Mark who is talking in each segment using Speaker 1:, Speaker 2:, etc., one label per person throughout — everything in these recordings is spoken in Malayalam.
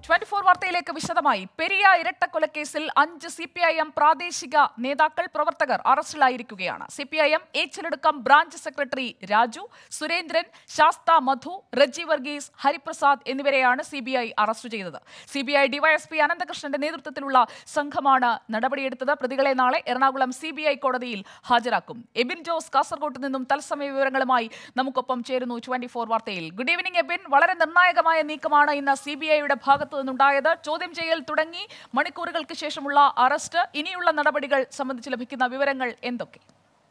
Speaker 1: ട്വന്റി ഫോർ വാർത്തയിലേക്ക് വിശദമായി പെരിയ ഇരട്ടക്കൊലക്കേസിൽ അഞ്ച് സി പി ഐ എം പ്രാദേശിക നേതാക്കൾ പ്രവർത്തകർ അറസ്റ്റിലായിരിക്കുകയാണ് സി പി ഐ എം ഏച്ചിലെടുക്കം ബ്രാഞ്ച് സെക്രട്ടറി രാജു സുരേന്ദ്രൻ ശാസ്ത മധു റജി വർഗീസ് ഹരിപ്രസാദ് എന്നിവരെയാണ് സി ബി ഐ അറസ്റ്റ് ചെയ്തത് സി ബി ഐ ഡിവൈഎസ്പി അനന്തകൃഷ്ണന്റെ നേതൃത്വത്തിലുള്ള സംഘമാണ് നടപടിയെടുത്തത് പ്രതികളെ നാളെ എറണാകുളം സി ബി ഐ കോടതിയിൽ ഹാജരാക്കും എബിൻ ജോസ് കാസർകോട്ട് നിന്നും തത്സമയ വിവരങ്ങളുമായി നമുക്കൊപ്പം ചേരുന്നു ട്വന്റി ഫോർ വാർത്തയിൽ ഗുഡ് ഈവനിംഗ് എബിൻ വളരെ നിർണായകമായ നീക്കമാണ് ഇന്ന് സി ബി ഐയുടെ ഭാഗത്തു നിന്നുണ്ടായത് ചോദ്യം ചെയ്യൽ തുടങ്ങി മണിക്കൂറുകൾക്ക് ശേഷമുള്ള അറസ്റ്റ് ഇനിയുള്ള നടപടികൾ സംബന്ധിച്ച് ലഭിക്കുന്ന വിവരങ്ങൾ എന്തൊക്കെ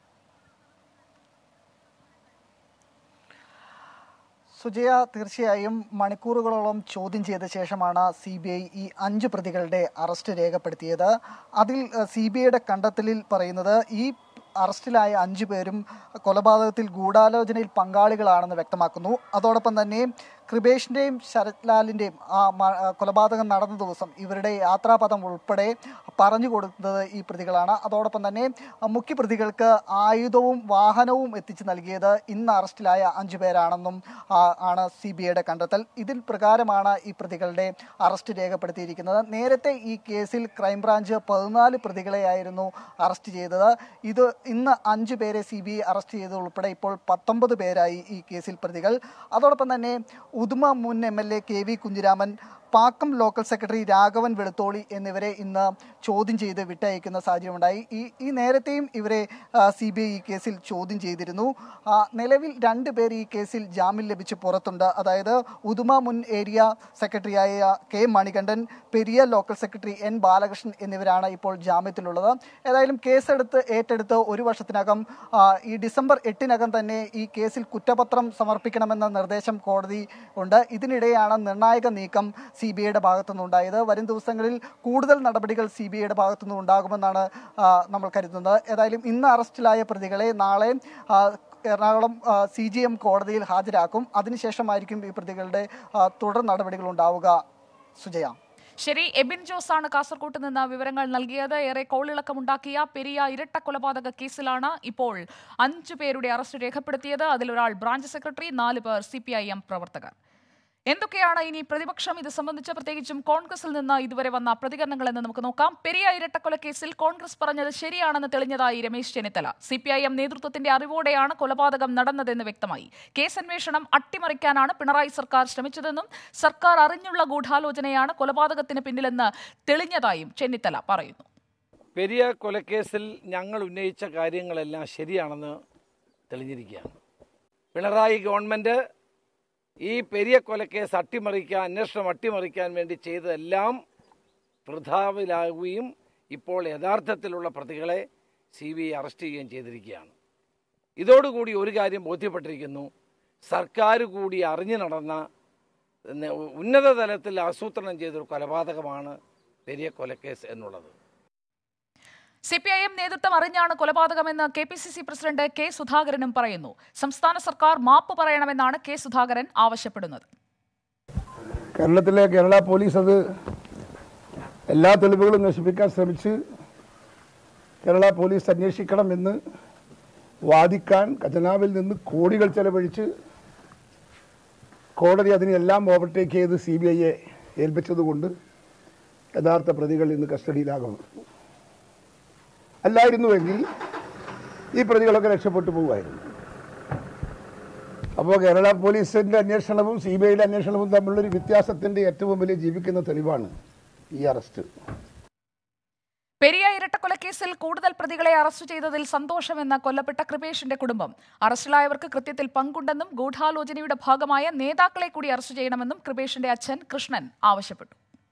Speaker 2: സുജയ തീർച്ചയായും മണിക്കൂറുകളോളം ചോദ്യം ചെയ്ത ശേഷമാണ് സി ബി ഐ ഈ അഞ്ച് പ്രതികളുടെ അറസ്റ്റ് രേഖപ്പെടുത്തിയത് അതിൽ സി ബി ഐയുടെ കണ്ടെത്തലിൽ പറയുന്നത് ഈ അറസ്റ്റിലായ അഞ്ചു പേരും കൊലപാതകത്തിൽ ഗൂഢാലോചനയിൽ പങ്കാളികളാണെന്ന് വ്യക്തമാക്കുന്നു അതോടൊപ്പം തന്നെ കൃപേഷിൻ്റെയും ശരത് ലാലിൻ്റെയും ആ മ- ആ കൊലപാതകം നടന്ന ദിവസം ഇവരുടെ യാത്രാപഥം ഉൾപ്പെടെ പറഞ്ഞു കൊടുത്തത് ഈ പ്രതികളാണ് അതോടൊപ്പം തന്നെ ആ, മുഖ്യപ്രതികൾക്ക് ആയുധവും വാഹനവും എത്തിച്ചു നൽകിയത് ഇന്ന് അറസ്റ്റിലായ അഞ്ചു പേരാണെന്നും ആ, ആണ് സി ബി ഐയുടെ കണ്ടെത്തൽ ഇതിൽ പ്രകാരമാണ് ഈ പ്രതികളുടെ അറസ്റ്റ് രേഖപ്പെടുത്തിയിരിക്കുന്നത് നേരത്തെ ഈ കേസിൽ ക്രൈംബ്രാഞ്ച് പതിനാല് പ്രതികളെയായിരുന്നു അറസ്റ്റ് ചെയ്തത് ഇത് ഇന്ന് അഞ്ചു പേരെ സി ബി ഐ അറസ്റ്റ് ചെയ്തത് ഉൾപ്പെടെ ഇപ്പോൾ പത്തൊമ്പത് പേരായി ഈ കേസിൽ പ്രതികൾ അതോടൊപ്പം തന്നെ ഉദുമ മുൻ M L A K V Kunhiraman Pakkam local secretary Raghavan Velutholi എന്നിവരെ ഇന്ന് ചോദ്യം ചെയ്ത് വിട്ടയക്കുന്ന സാഹചര്യമുണ്ടായി ഈ ഈ നേരത്തെയും ഇവരെ സി ബി ഐ ഈ കേസിൽ ചോദ്യം ചെയ്തിരുന്നു ആ, നിലവിൽ രണ്ട് പേർ ഈ കേസിൽ ജാമ്യം ലഭിച്ച് പുറത്തുണ്ട് അതായത് ഉദുമ മുൻ ഏരിയ സെക്രട്ടറിയായ K Manikandan Periya local secretary N Balakrishnan എന്നിവരാണ് ഇപ്പോൾ ജാമ്യത്തിലുള്ളത് ഏതായാലും കേസെടുത്ത് ഏറ്റെടുത്ത് ഒരു വർഷത്തിനകം ആ, ഈ ഡിസംബർ എട്ടിനകം തന്നെ ഈ കേസിൽ കുറ്റപത്രം സമർപ്പിക്കണമെന്ന നിർദ്ദേശം കോടതി ഉണ്ട് ഇതിനിടെയാണ് നിർണായക നീക്കം സി ബി ഐയുടെ ഭാഗത്തുനിന്നുണ്ടായത് വരും ദിവസങ്ങളിൽ കൂടുതൽ നടപടികൾ സി ബി ഐയുടെ ഭാഗത്തുനിന്ന് ഉണ്ടാകുമെന്നാണ് ആ, നമ്മൾ കരുതുന്നത് ഏതായാലും ഇന്ന് അറസ്റ്റിലായ പ്രതികളെ നാളെ ആ, എറണാകുളം സി ജി എം കോടതിയിൽ ഹാജരാക്കും അതിനുശേഷമായിരിക്കും ഈ പ്രതികളുടെ ആ, തുടർ നടപടികൾ ഉണ്ടാവുക സുജയ
Speaker 1: ശരി എബിൻ ജോസ് ആണ് കാസർകോട്ട് നിന്ന് വിവരങ്ങൾ നൽകിയത് ഏറെ കോളിളക്കമുണ്ടാക്കിയ പെരിയ ഇരട്ട കൊലപാതക കേസിലാണ് ഇപ്പോൾ അഞ്ചു പേരുടെ അറസ്റ്റ് രേഖപ്പെടുത്തിയത് അതിലൊരാൾ ബ്രാഞ്ച് സെക്രട്ടറി നാല് പേർ സി പ്രവർത്തകർ എന്തൊക്കെയാണ് ഇനി പ്രതിപക്ഷം ഇത് സംബന്ധിച്ച് പ്രത്യേകിച്ചും കോൺഗ്രസിൽ നിന്ന് ഇതുവരെ വന്ന പ്രതികരണങ്ങൾ എന്ന് നമുക്ക് നോക്കാം പെരിയ ഇരട്ടക്കൊലക്കേസിൽ കോൺഗ്രസ് പറഞ്ഞത് ശരിയാണെന്ന് തെളിഞ്ഞതായി Ramesh Chennithala C P I M നേതൃത്വത്തിന്റെ അറിവോടെയാണ് കൊലപാതകം നടന്നതെന്ന് വ്യക്തമായി കേസ് അന്വേഷണം അട്ടിമറിക്കാനാണ് പിണറായി സർക്കാർ ശ്രമിച്ചതെന്നും സർക്കാർ അറിഞ്ഞുള്ള ഗൂഢാലോചനയാണ് കൊലപാതകത്തിന് പിന്നിലെന്ന് തെളിഞ്ഞതായും ചെന്നിത്തല പറയുന്നു
Speaker 3: പെരിയ കൊലക്കേസിൽ ഞങ്ങൾ ഉന്നയിച്ച കാര്യങ്ങളെല്ലാം ശരിയാണെന്ന് തെളിഞ്ഞിരിക്കുകയാണ് പിണറായി ഗവൺമെൻറ് ഈ പെരിയ കൊലക്കേസ് അട്ടിമറിക്കാൻ അന്വേഷണം അട്ടിമറിക്കാൻ വേണ്ടി ചെയ്തതെല്ലാം വൃഥാവിലാകുകയും ഇപ്പോൾ യഥാർത്ഥത്തിലുള്ള പ്രതികളെ സി ബി ഐ അറസ്റ്റ് ചെയ്യുകയും ചെയ്തിരിക്കുകയാണ് ഇതോടുകൂടി ഒരു കാര്യം ബോധ്യപ്പെട്ടിരിക്കുന്നു സർക്കാർ കൂടി അറിഞ്ഞു നടന്ന ന- ഉന്നത തലത്തിൽ ആസൂത്രണം ചെയ്തൊരു കൊലപാതകമാണ് പെരിയ കൊലക്കേസ് എന്നുള്ളത്
Speaker 1: സി പി ഐ എം നേതൃത്വം അറിഞ്ഞാണ് കൊലപാതകമെന്ന് K P C C president K സുധാകരനും പറയുന്നു സംസ്ഥാന സർക്കാർ മാപ്പ് പറയണമെന്നാണ് കെ സുധാകരൻ ആവശ്യപ്പെടുന്നത്
Speaker 4: കേരളത്തിലെ കേരള പോലീസ് അത് എല്ലാ തെളിവുകളും നശിപ്പിക്കാൻ ശ്രമിച്ച് കേരള പോലീസ് അന്വേഷിക്കണം എന്ന് വാദിക്കാൻ ഖജനാവിൽ നിന്ന് കോടികൾ ചെലവഴിച്ച് കോടതി അതിനെല്ലാം ഓവർടേക്ക് ചെയ്ത് സി ബി ഐയെ ഏൽപ്പിച്ചതുകൊണ്ട് യഥാർത്ഥ പ്രതികൾ ഇന്ന് കസ്റ്റഡിയിലാകുന്നു അല്ലായിരുന്നുവെങ്കിൽ ഈ പ്രതികളൊക്കെ രക്ഷപ്പെട്ടു പോകുമായിരുന്നു അപ്പോൾ കേരള പോലീസിന്റെ അന്വേഷണവും സി ബി ഐയുടെ അന്വേഷണവും തമ്മിലുള്ളൊരു വ്യത്യാസത്തിന്റെ ഏറ്റവും വലിയ ജീവിക്കുന്ന തെളിവാണ് ഈ അറസ്റ്റ്
Speaker 1: പെരിയ ഇരട്ടക്കൊലക്കേസിൽ കൂടുതൽ പ്രതികളെ അറസ്റ്റ് ചെയ്തതിൽ സന്തോഷമെന്ന കൊല്ലപ്പെട്ട കൃപേഷിന്റെ കുടുംബം അറസ്റ്റിലായവർക്ക് കൃത്യത്തിൽ പങ്കുണ്ടെന്നും ഗൂഢാലോചനയുടെ ഭാഗമായ നേതാക്കളെ കൂടി അറസ്റ്റ് ചെയ്യണമെന്നും കൃപേഷിന്റെ അച്ഛൻ കൃഷ്ണൻ ആവശ്യപ്പെട്ടു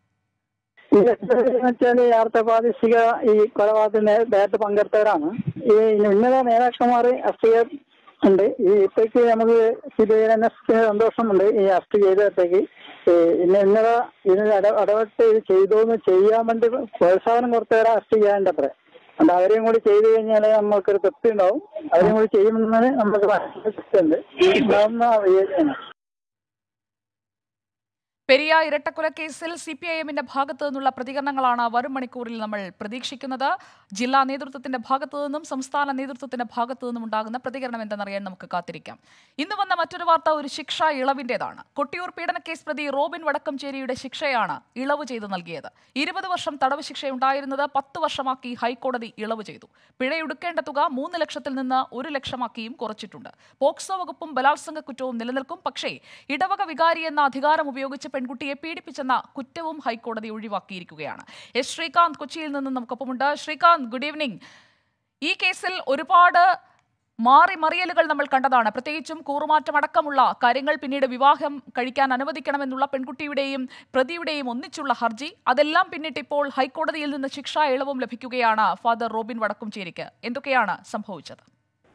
Speaker 5: വെച്ചാല് യഥാർത്ഥ പ്രാദേശിക ഈ കൊലപാതകത്തിന് നേരത്തെ പങ്കെടുത്തവരാണ് ഈ ഉന്നത നേതാക്കന്മാർ അറസ്റ്റ് ചെയ്യാൻ ഉണ്ട് ഈ ഇപ്പോഴേക്ക് നമുക്ക് സിബിഐ അന്വേഷണത്തിന് സന്തോഷമുണ്ട് ഈ അറസ്റ്റ് ചെയ്തപ്പോഴേക്ക് ഇന്ന ഇന്നലെ ഇതിന് ഇട ഇടപെട്ട് ഇത് ചെയ്തോന്ന് ചെയ്യാൻ വേണ്ടി പ്രോത്സാഹനം കൊടുത്തവരെ അറസ്റ്റ് ചെയ്യാണ്ട് അത്ര അതുകൊണ്ട് അവരെയും കൂടി ചെയ്തു കഴിഞ്ഞാൽ നമുക്കൊരു തൃപ്തി ഉണ്ടാവും അവരെയും കൂടി ചെയ്യുമെന്ന് നമുക്ക് ഉണ്ട് ഉണ്ടാവുന്ന വിചാരിക്കുന്നു
Speaker 1: പെരിയ ഇരട്ടക്കൊലക്കേസിൽ സി പി ഐ എമ്മിന്റെ ഭാഗത്തു നിന്നുള്ള പ്രതികരണങ്ങളാണ് വരും മണിക്കൂറിൽ നമ്മൾ പ്രതീക്ഷിക്കുന്നത് ജില്ലാ നേതൃത്വത്തിന്റെ ഭാഗത്തു നിന്നും സംസ്ഥാന നേതൃത്വത്തിന്റെ ഭാഗത്തു നിന്നും ഉണ്ടാകുന്ന പ്രതികരണം എന്തെന്നറിയാൻ നമുക്ക് കാത്തിരിക്കാം ഇന്ന് വന്ന മറ്റൊരു വാർത്ത ഒരു ശിക്ഷ ഇളവിന്റേതാണ് കൊട്ടിയൂർ പീഡനക്കേസ് പ്രതി റോബിൻ വടക്കംചേരിയുടെ ശിക്ഷയാണ് ഇളവ് ചെയ്ത് നൽകിയത് ഇരുപത് വർഷം തടവ് ശിക്ഷയുണ്ടായിരുന്നത് പത്ത് വർഷമാക്കി ഹൈക്കോടതി ഇളവ് ചെയ്തു പിഴയൊടുക്കേണ്ട തുക മൂന്ന് ലക്ഷത്തിൽ നിന്ന് ഒരു ലക്ഷമാക്കിയും കുറച്ചിട്ടുണ്ട് പോക്സോ വകുപ്പും ബലാത്സംഗ കുറ്റവും നിലനിൽക്കും പക്ഷേ ഇടവക വികാരി എന്ന അധികാരം ഉപയോഗിച്ച് പെൺകുട്ടിയെ പീഡിപ്പിച്ചെന്ന കുറ്റവും ഹൈക്കോടതി ഒഴിവാക്കിയിരിക്കുകയാണ് എസ് ശ്രീകാന്ത് കൊച്ചിയിൽ നിന്ന് നമുക്കൊപ്പമുണ്ട് ശ്രീകാന്ത് ഗുഡ് ഈവനിങ് ഈ കേസിൽ ഒരുപാട് മാറി മറിയലുകൾ നമ്മൾ കണ്ടതാണ് പ്രത്യേകിച്ചും കൂറുമാറ്റമടക്കമുള്ള കാര്യങ്ങൾ പിന്നീട് വിവാഹം കഴിക്കാൻ അനുവദിക്കണമെന്നുള്ള പെൺകുട്ടിയുടെയും പ്രതിയുടെയും ഒന്നിച്ചുള്ള ഹർജി അതെല്ലാം പിന്നിട്ട് ഇപ്പോൾ ഹൈക്കോടതിയിൽ നിന്ന് ശിക്ഷാ ഇളവും ലഭിക്കുകയാണ് ഫാദർ റോബിൻ വടക്കുംചേരിക്ക് എന്തൊക്കെയാണ് സംഭവിച്ചത്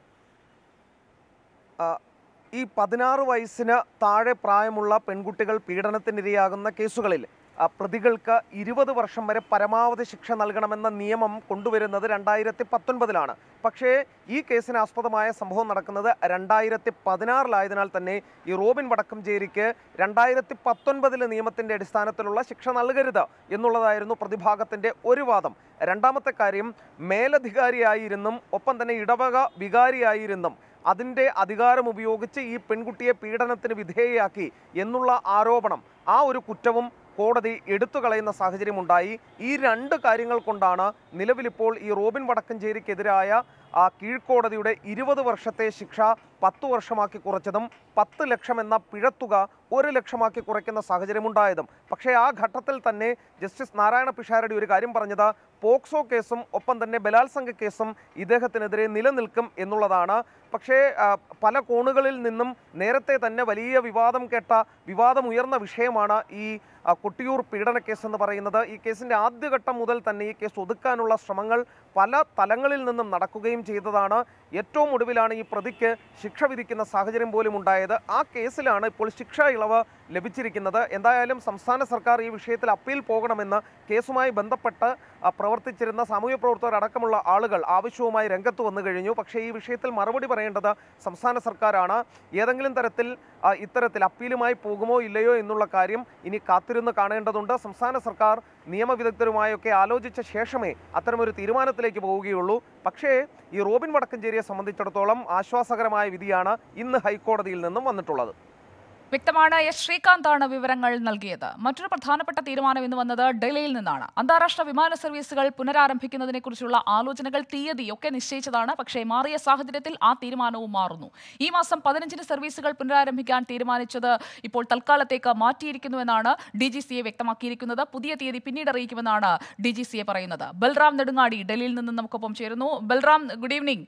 Speaker 6: ആ, ഈ പതിനാറ് വയസ്സിന് താഴെ പ്രായമുള്ള പെൺകുട്ടികൾ പീഡനത്തിനിരയാകുന്ന കേസുകളിൽ ആ, പ്രതികൾക്ക് ഇരുപത് വർഷം വരെ പരമാവധി ശിക്ഷ നൽകണമെന്ന നിയമം കൊണ്ടുവരുന്നത് രണ്ടായിരത്തി പത്തൊൻപതിലാണ് പക്ഷേ ഈ കേസിന് ആസ്പദമായ സംഭവം നടക്കുന്നത് രണ്ടായിരത്തി പതിനാറിലായതിനാൽ തന്നെ ഈ റോബിൻ വടക്കംചേരിക്ക് രണ്ടായിരത്തി പത്തൊൻപതിലെ നിയമത്തിൻ്റെ അടിസ്ഥാനത്തിലുള്ള ശിക്ഷ നൽകരുത് എന്നുള്ളതായിരുന്നു പ്രതിഭാഗത്തിൻ്റെ ഒരു വാദം രണ്ടാമത്തെ കാര്യം മേലധികാരിയായിരുന്നും ഒപ്പം തന്നെ ഇടവക വികാരിയായിരുന്നും അതിൻ്റെ അധികാരം ഉപയോഗിച്ച് ഈ പെൺകുട്ടിയെ പീഡനത്തിന് വിധേയയാക്കി എന്നുള്ള ആരോപണം ആ ഒരു കുറ്റവും കോടതി എടുത്തു കളയുന്ന സാഹചര്യമുണ്ടായി ഈ രണ്ട് കാര്യങ്ങൾ കൊണ്ടാണ് നിലവിലിപ്പോൾ ഈ റോബിൻ വടക്കഞ്ചേരിക്കെതിരായ ആ കീഴ്ക്കോടതിയുടെ ഇരുപത് വർഷത്തെ ശിക്ഷ പത്തു വർഷമാക്കി കുറച്ചതും പത്ത് ലക്ഷം എന്ന പിഴത്തുക ഒരു ലക്ഷമാക്കി കുറയ്ക്കുന്ന സാഹചര്യമുണ്ടായതും പക്ഷേ ആ ഘട്ടത്തിൽ തന്നെ ജസ്റ്റിസ് നാരായണ പിഷാരടി ഒരു കാര്യം പറഞ്ഞത് പോക്സോ കേസും ഒപ്പം തന്നെ ബലാത്സംഗ കേസും ഇദ്ദേഹത്തിനെതിരെ നിലനിൽക്കും എന്നുള്ളതാണ് പക്ഷേ ആ, പല കോണുകളിൽ നിന്നും നേരത്തെ തന്നെ വലിയ വിവാദം കേട്ട വിവാദം ഉയർന്ന വിഷയമാണ് ഈ ആ, കൊട്ടിയൂർ പീഡന കേസ് എന്ന് പറയുന്നത് ഈ കേസിന്റെ ആദ്യഘട്ടം മുതൽ തന്നെ ഈ കേസ് ഒതുക്കാനുള്ള ശ്രമങ്ങൾ പല തലങ്ങളിൽ നിന്നും നടക്കുകയും ചെയ്തതാണ് ഏറ്റവും ഒടുവിലാണ് ഈ പ്രതിക്ക് ശിക്ഷ വിധിക്കുന്ന സാഹചര്യം പോലും ഉണ്ടായത് ആ കേസിലാണ് ഇപ്പോൾ ശിക്ഷാ ഇളവ് ലഭിച്ചിരിക്കുന്നത് എന്തായാലും സംസ്ഥാന സർക്കാർ ഈ വിഷയത്തിൽ അപ്പീൽ പോകണമെന്ന് കേസുമായി ബന്ധപ്പെട്ട് ആ, പ്രവർത്തിച്ചിരുന്ന സാമൂഹ്യ പ്രവർത്തകർ അടക്കമുള്ള ആളുകൾ ആവശ്യവുമായി രംഗത്ത് വന്നു കഴിഞ്ഞു പക്ഷേ ഈ വിഷയത്തിൽ മറുപടി പറയേണ്ടത് സംസ്ഥാന സർക്കാരാണ് ഏതെങ്കിലും തരത്തിൽ ആ, ഇത്തരത്തിൽ അപ്പീലുമായി പോകുമോ ഇല്ലയോ എന്നുള്ള കാര്യം ഇനി കാത്തിരുന്ന് കാണേണ്ടതുണ്ട് സംസ്ഥാന സർക്കാർ നിയമവിദഗ്ധരുമായൊക്കെ ആലോചിച്ച ശേഷമേ അത്തരമൊരു തീരുമാനത്തിലേക്ക് പോവുകയുള്ളൂ പക്ഷേ ഈ റോബിൻ വടക്കഞ്ചേരിയെ സംബന്ധിച്ചിടത്തോളം ആശ്വാസകരമായ വിധിയാണ് ഇന്ന് ഹൈക്കോടതിയിൽ നിന്നും വന്നിട്ടുള്ളത്
Speaker 1: വ്യക്തമാണ് എസ് ശ്രീകാന്താണ് വിവരങ്ങൾ നൽകിയത് മറ്റൊരു പ്രധാനപ്പെട്ട തീരുമാനം ഇന്ന് വന്നത് ഡൽഹിയിൽ നിന്നാണ് അന്താരാഷ്ട്ര വിമാന സർവീസുകൾ പുനരാരംഭിക്കുന്നതിനെക്കുറിച്ചുള്ള ആലോചനകൾ തീയതി ഒക്കെ നിശ്ചയിച്ചതാണ് പക്ഷേ മാറിയ സാഹചര്യത്തിൽ ആ തീരുമാനവും മാറുന്നു ഈ മാസം പതിനഞ്ചിന് സർവീസുകൾ പുനരാരംഭിക്കാൻ തീരുമാനിച്ചത് ഇപ്പോൾ തൽക്കാലത്തേക്ക് മാറ്റിയിരിക്കുന്നുവെന്നാണ് ഡി ജി സിയെ വ്യക്തമാക്കിയിരിക്കുന്നത് പുതിയ തീയതി പിന്നീട് അറിയിക്കുമെന്നാണ് ഡി ജി സിയെ പറയുന്നത് ബൽറാം നെടുങ്ങാടി ഡൽഹിയിൽ നിന്നും നമുക്കൊപ്പം ചേരുന്നു ബൽറാം ഗുഡ് ഈവനിംഗ്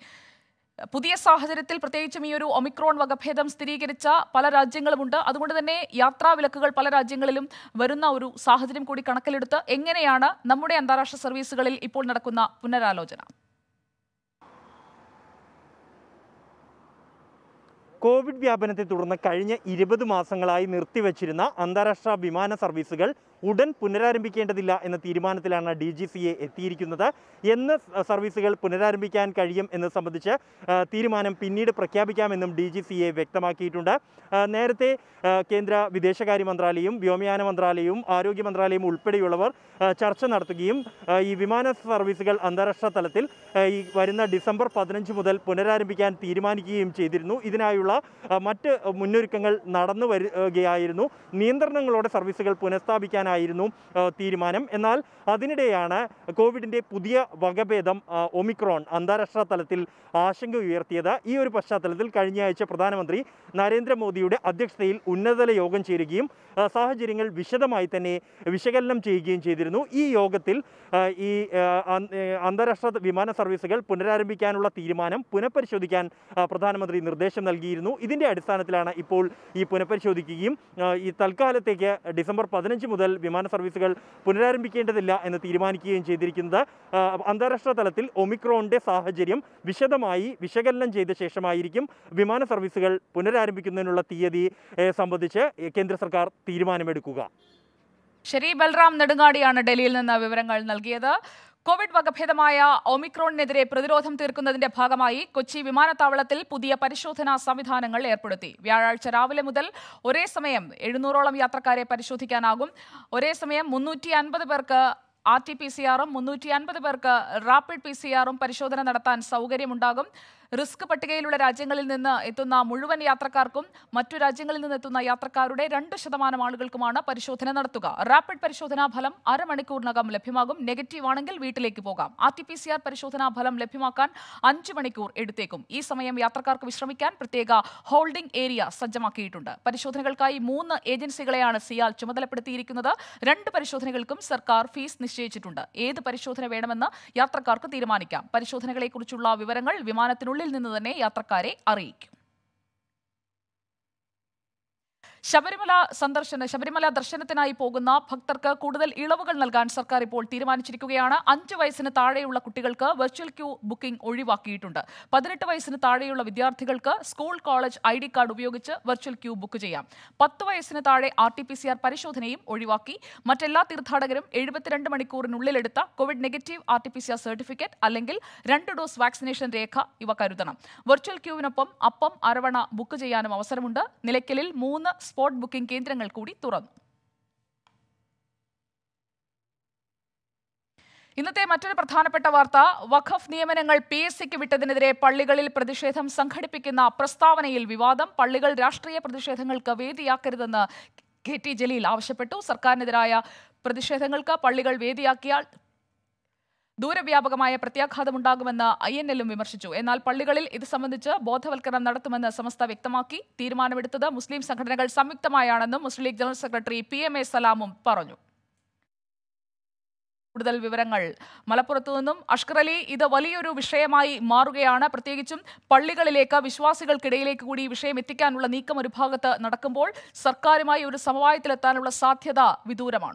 Speaker 1: പുതിയ സാഹചര്യത്തിൽ പ്രത്യേകിച്ചും ഈ ഒരു ഒമിക്രോൺ വകഭേദം സ്ഥിരീകരിച്ച പല രാജ്യങ്ങളുമുണ്ട് അതുകൊണ്ട് തന്നെ യാത്രാ വിലക്കുകൾ പല രാജ്യങ്ങളിലും വരുന്ന ഒരു സാഹചര്യം കൂടി കണക്കിലെടുത്ത് എങ്ങനെയാണ് നമ്മുടെ അന്താരാഷ്ട്ര സർവീസുകളിൽ ഇപ്പോൾ നടക്കുന്ന പുനരാലോചന
Speaker 7: കോവിഡ് വ്യാപനത്തെ തുടർന്ന് കഴിഞ്ഞ ഇരുപത് മാസങ്ങളായി നിർത്തിവച്ചിരുന്ന അന്താരാഷ്ട്ര വിമാന സർവീസുകൾ ഉടൻ പുനരാരംഭിക്കേണ്ടതില്ല എന്ന തീരുമാനത്തിലാണ് ഡി ജി സി എ എത്തിയിരിക്കുന്നത് എന്ന് സ- സർവീസുകൾ പുനരാരംഭിക്കാൻ കഴിയും എന്നത് സംബന്ധിച്ച് ആ, തീരുമാനം പിന്നീട് പ്രഖ്യാപിക്കാമെന്നും ഡി ജി സി എ വ്യക്തമാക്കിയിട്ടുണ്ട് ആ, നേരത്തെ ആ, കേന്ദ്ര വിദേശകാര്യ മന്ത്രാലയവും വ്യോമയാന മന്ത്രാലയവും ആരോഗ്യ മന്ത്രാലയവും ഉൾപ്പെടെയുള്ളവർ ആ, ചർച്ച നടത്തുകയും ആ, ഈ വിമാന സർവീസുകൾ അന്താരാഷ്ട്ര തലത്തിൽ ആ, ഈ വരുന്ന ഡിസംബർ പതിനഞ്ച് മുതൽ പുനരാരംഭിക്കാൻ തീരുമാനിക്കുകയും ചെയ്തിരുന്നു ഇതിനായുള്ള ആ, മറ്റ് മുന്നൊരുക്കങ്ങൾ നടന്നു വരികയായിരുന്നു നിയന്ത്രണങ്ങളോടെ സർവീസുകൾ പുനഃസ്ഥാപിക്കാനായിരുന്നു ആ, തീരുമാനം എന്നാൽ അതിനിടെയാണ് കോവിഡിൻ്റെ പുതിയ വകഭേദം ആ, ഒമിക്രോൺ അന്താരാഷ്ട്ര തലത്തിൽ ആശങ്ക ഉയർത്തിയത് ഈ ഒരു പശ്ചാത്തലത്തിൽ കഴിഞ്ഞ ആഴ്ച പ്രധാനമന്ത്രി നരേന്ദ്രമോദിയുടെ അധ്യക്ഷതയിൽ ഉന്നതതല യോഗം ചേരുകയും ആ, സാഹചര്യങ്ങൾ വിശദമായി തന്നെ വിശകലനം ചെയ്യുകയും ചെയ്തിരുന്നു ഈ യോഗത്തിൽ ആ, ഈ ആ, അൻ- ഏ, അന്താരാഷ്ട്ര വിമാന സർവീസുകൾ പുനരാരംഭിക്കാനുള്ള തീരുമാനം പുനഃപരിശോധിക്കാൻ ആ, പ്രധാനമന്ത്രി നിർദ്ദേശം നൽകിയിരുന്നു ഇതിന്റെ അടിസ്ഥാനത്തിലാണ് ഇപ്പോൾ ഈ പുനഃപരിശോധിക്കുകയും ആ, ഈ തൽക്കാലത്തേക്ക് ഡിസംബർ പതിനഞ്ച് മുതൽ വിമാന സർവീസുകൾ പുനരാരംഭിക്കേണ്ടതില്ല എന്ന് തീരുമാനിക്കുകയും ചെയ്തിരിക്കുന്നത് ആ, അന്താരാഷ്ട്ര തലത്തിൽ ഒമിക്രോണിന്റെ സാഹചര്യം വിശദമായി വിശകലനം ചെയ്ത ശേഷമായിരിക്കും വിമാന സർവീസുകൾ പുനരാരംഭിക്കുന്നതിനുള്ള തീയതി ഏ, സംബന്ധിച്ച് കേന്ദ്ര സർക്കാർ തീരുമാനമെടുക്കുക
Speaker 1: ശരി ബൽറാം നെടുങ്ങാടിയാണ് ഡൽഹിയിൽ നിന്ന് വിവരങ്ങൾ നൽകിയത് കോവിഡ് വകഭേദമായ ഒമിക്രോണിനെതിരെ പ്രതിരോധം തീർക്കുന്നതിന്റെ ഭാഗമായി കൊച്ചി വിമാനത്താവളത്തിൽ പുതിയ പരിശോധനാ സംവിധാനങ്ങൾ ഏർപ്പെടുത്തി വ്യാഴാഴ്ച രാവിലെ മുതൽ ഒരേ സമയം എഴുന്നൂറോളം യാത്രക്കാരെ പരിശോധിക്കാനാകും ഒരേ സമയം മുന്നൂറ്റി അൻപത് പേർക്ക് ആർ ടി പി സി ആറും മുന്നൂറ്റി അൻപത് പേർക്ക് റാപ്പിഡ് പി സി ആറും പരിശോധന നടത്താൻ സൗകര്യമുണ്ടാകും റിസ്ക് പട്ടികയിലുള്ള രാജ്യങ്ങളിൽ നിന്ന് എത്തുന്ന മുഴുവൻ യാത്രക്കാർക്കും മറ്റു രാജ്യങ്ങളിൽ നിന്ന് എത്തുന്ന യാത്രക്കാരുടെ രണ്ട് ശതമാനം ആളുകൾക്കുമാണ് പരിശോധന നടത്തുക റാപ്പിഡ് പരിശോധനാ ഫലം അരമണിക്കൂറിനകം ലഭ്യമാകും നെഗറ്റീവ് ആണെങ്കിൽ വീട്ടിലേക്ക് പോകാം R T P C R പരിശോധനാ ഫലം ലഭ്യമാക്കാൻ അഞ്ച് മണിക്കൂർ എടുത്തേക്കും ഈ സമയം യാത്രക്കാർക്ക് വിശ്രമിക്കാൻ പ്രത്യേക ഹോൾഡിംഗ് ഏരിയ സജ്ജമാക്കിയിട്ടുണ്ട് പരിശോധനകൾക്കായി മൂന്ന് ഏജൻസികളെയാണ് സിയാൽ ചുമതലപ്പെടുത്തിയിരിക്കുന്നത് രണ്ട് പരിശോധനകൾക്കും സർക്കാർ ഫീസ് നിശ്ചയിച്ചിട്ടുണ്ട് ഏത് പരിശോധന വേണമെന്ന് യാത്രക്കാർക്ക് തീരുമാനിക്കാം പരിശോധനകളെക്കുറിച്ചുള്ള വിവരങ്ങൾ വിമാനത്തിനുള്ളിൽ നിന്ന് തന്നെ യാത്രക്കാരെ അറിയിക്കും ശബരിമല സന്ദർശന ശബരിമല ദർശനത്തിനായി പോകുന്ന ഭക്തർക്ക് കൂടുതൽ ഇളവുകൾ നൽകാൻ സർക്കാർ ഇപ്പോൾ തീരുമാനിച്ചിരിക്കുകയാണ് അഞ്ച് വയസ്സിന് താഴെയുള്ള കുട്ടികൾക്ക് വെർച്വൽ ക്യൂ ബുക്കിംഗ് ഒഴിവാക്കിയിട്ടുണ്ട് പതിനെട്ട് വയസ്സിന് താഴെയുള്ള വിദ്യാർത്ഥികൾക്ക് school college I D card ഉപയോഗിച്ച് വെർച്വൽ ക്യൂ ബുക്ക് ചെയ്യാം പത്ത് വയസ്സിന് താഴെ R T P C R പരിശോധനയും ഒഴിവാക്കി മറ്റെല്ലാ തീർത്ഥാടകരും എഴുപത്തിരണ്ട് മണിക്കൂറിനുള്ളിലെടുത്ത covid negative R T P C R certificate അല്ലെങ്കിൽ രണ്ട് ഡോസ് വാക്സിനേഷൻ രേഖ ഇവ കരുതണം വെർച്വൽ ക്യൂവിനൊപ്പം അപ്പം അരവണ ബുക്ക് ചെയ്യാനും അവസരമുണ്ട് നിലയ്ക്കലിൽ മൂന്ന് സ്പോട്ട് ബുക്കിംഗ് കേന്ദ്രങ്ങൾ കൂടി തുറന്നു ഇന്നത്തെ മറ്റൊരു പ്രധാനപ്പെട്ട വാർത്ത വഖഫ് നിയമനങ്ങൾ പി എസ് സിക്ക് വിട്ടതിനെതിരെ പള്ളികളിൽ പ്രതിഷേധം സംഘടിപ്പിക്കുന്ന പ്രസ്താവനയിൽ വിവാദം പള്ളികൾ രാഷ്ട്രീയ പ്രതിഷേധങ്ങൾക്ക് വേദിയാക്കരുതെന്ന് കെ ടി ജലീൽ ആവശ്യപ്പെട്ടു സർക്കാരിനെതിരായ പ്രതിഷേധങ്ങൾക്ക് പള്ളികൾ വേദിയാക്കിയാൽ ദൂരവ്യാപകമായ പ്രത്യാഘാതമുണ്ടാകുമെന്ന് ഐ എൻ എല്ലും വിമർശിച്ചു എന്നാൽ പള്ളികളിൽ ഇത് സംബന്ധിച്ച് ബോധവൽക്കരണം നടത്തുമെന്ന് സമസ്ത വ്യക്തമാക്കി തീരുമാനമെടുത്തത് മുസ്ലിം സംഘടനകൾ സംയുക്തമായാണെന്നും Muslim League general secretary P M A സലാമും പറഞ്ഞു കൂടുതൽ വിവരങ്ങൾ മലപ്പുറത്തു നിന്നും അഷ്കർ അലി ഇത് വലിയൊരു വിഷയമായി മാറുകയാണ് പ്രത്യേകിച്ചും പള്ളികളിലേക്ക് വിശ്വാസികൾക്കിടയിലേക്ക് കൂടി ഈ വിഷയം എത്തിക്കാനുള്ള നീക്കം ഒരു ഭാഗത്ത് നടക്കുമ്പോൾ സർക്കാരുമായി ഒരു സമവായത്തിലെത്താനുള്ള സാധ്യത വിദൂരമാണ്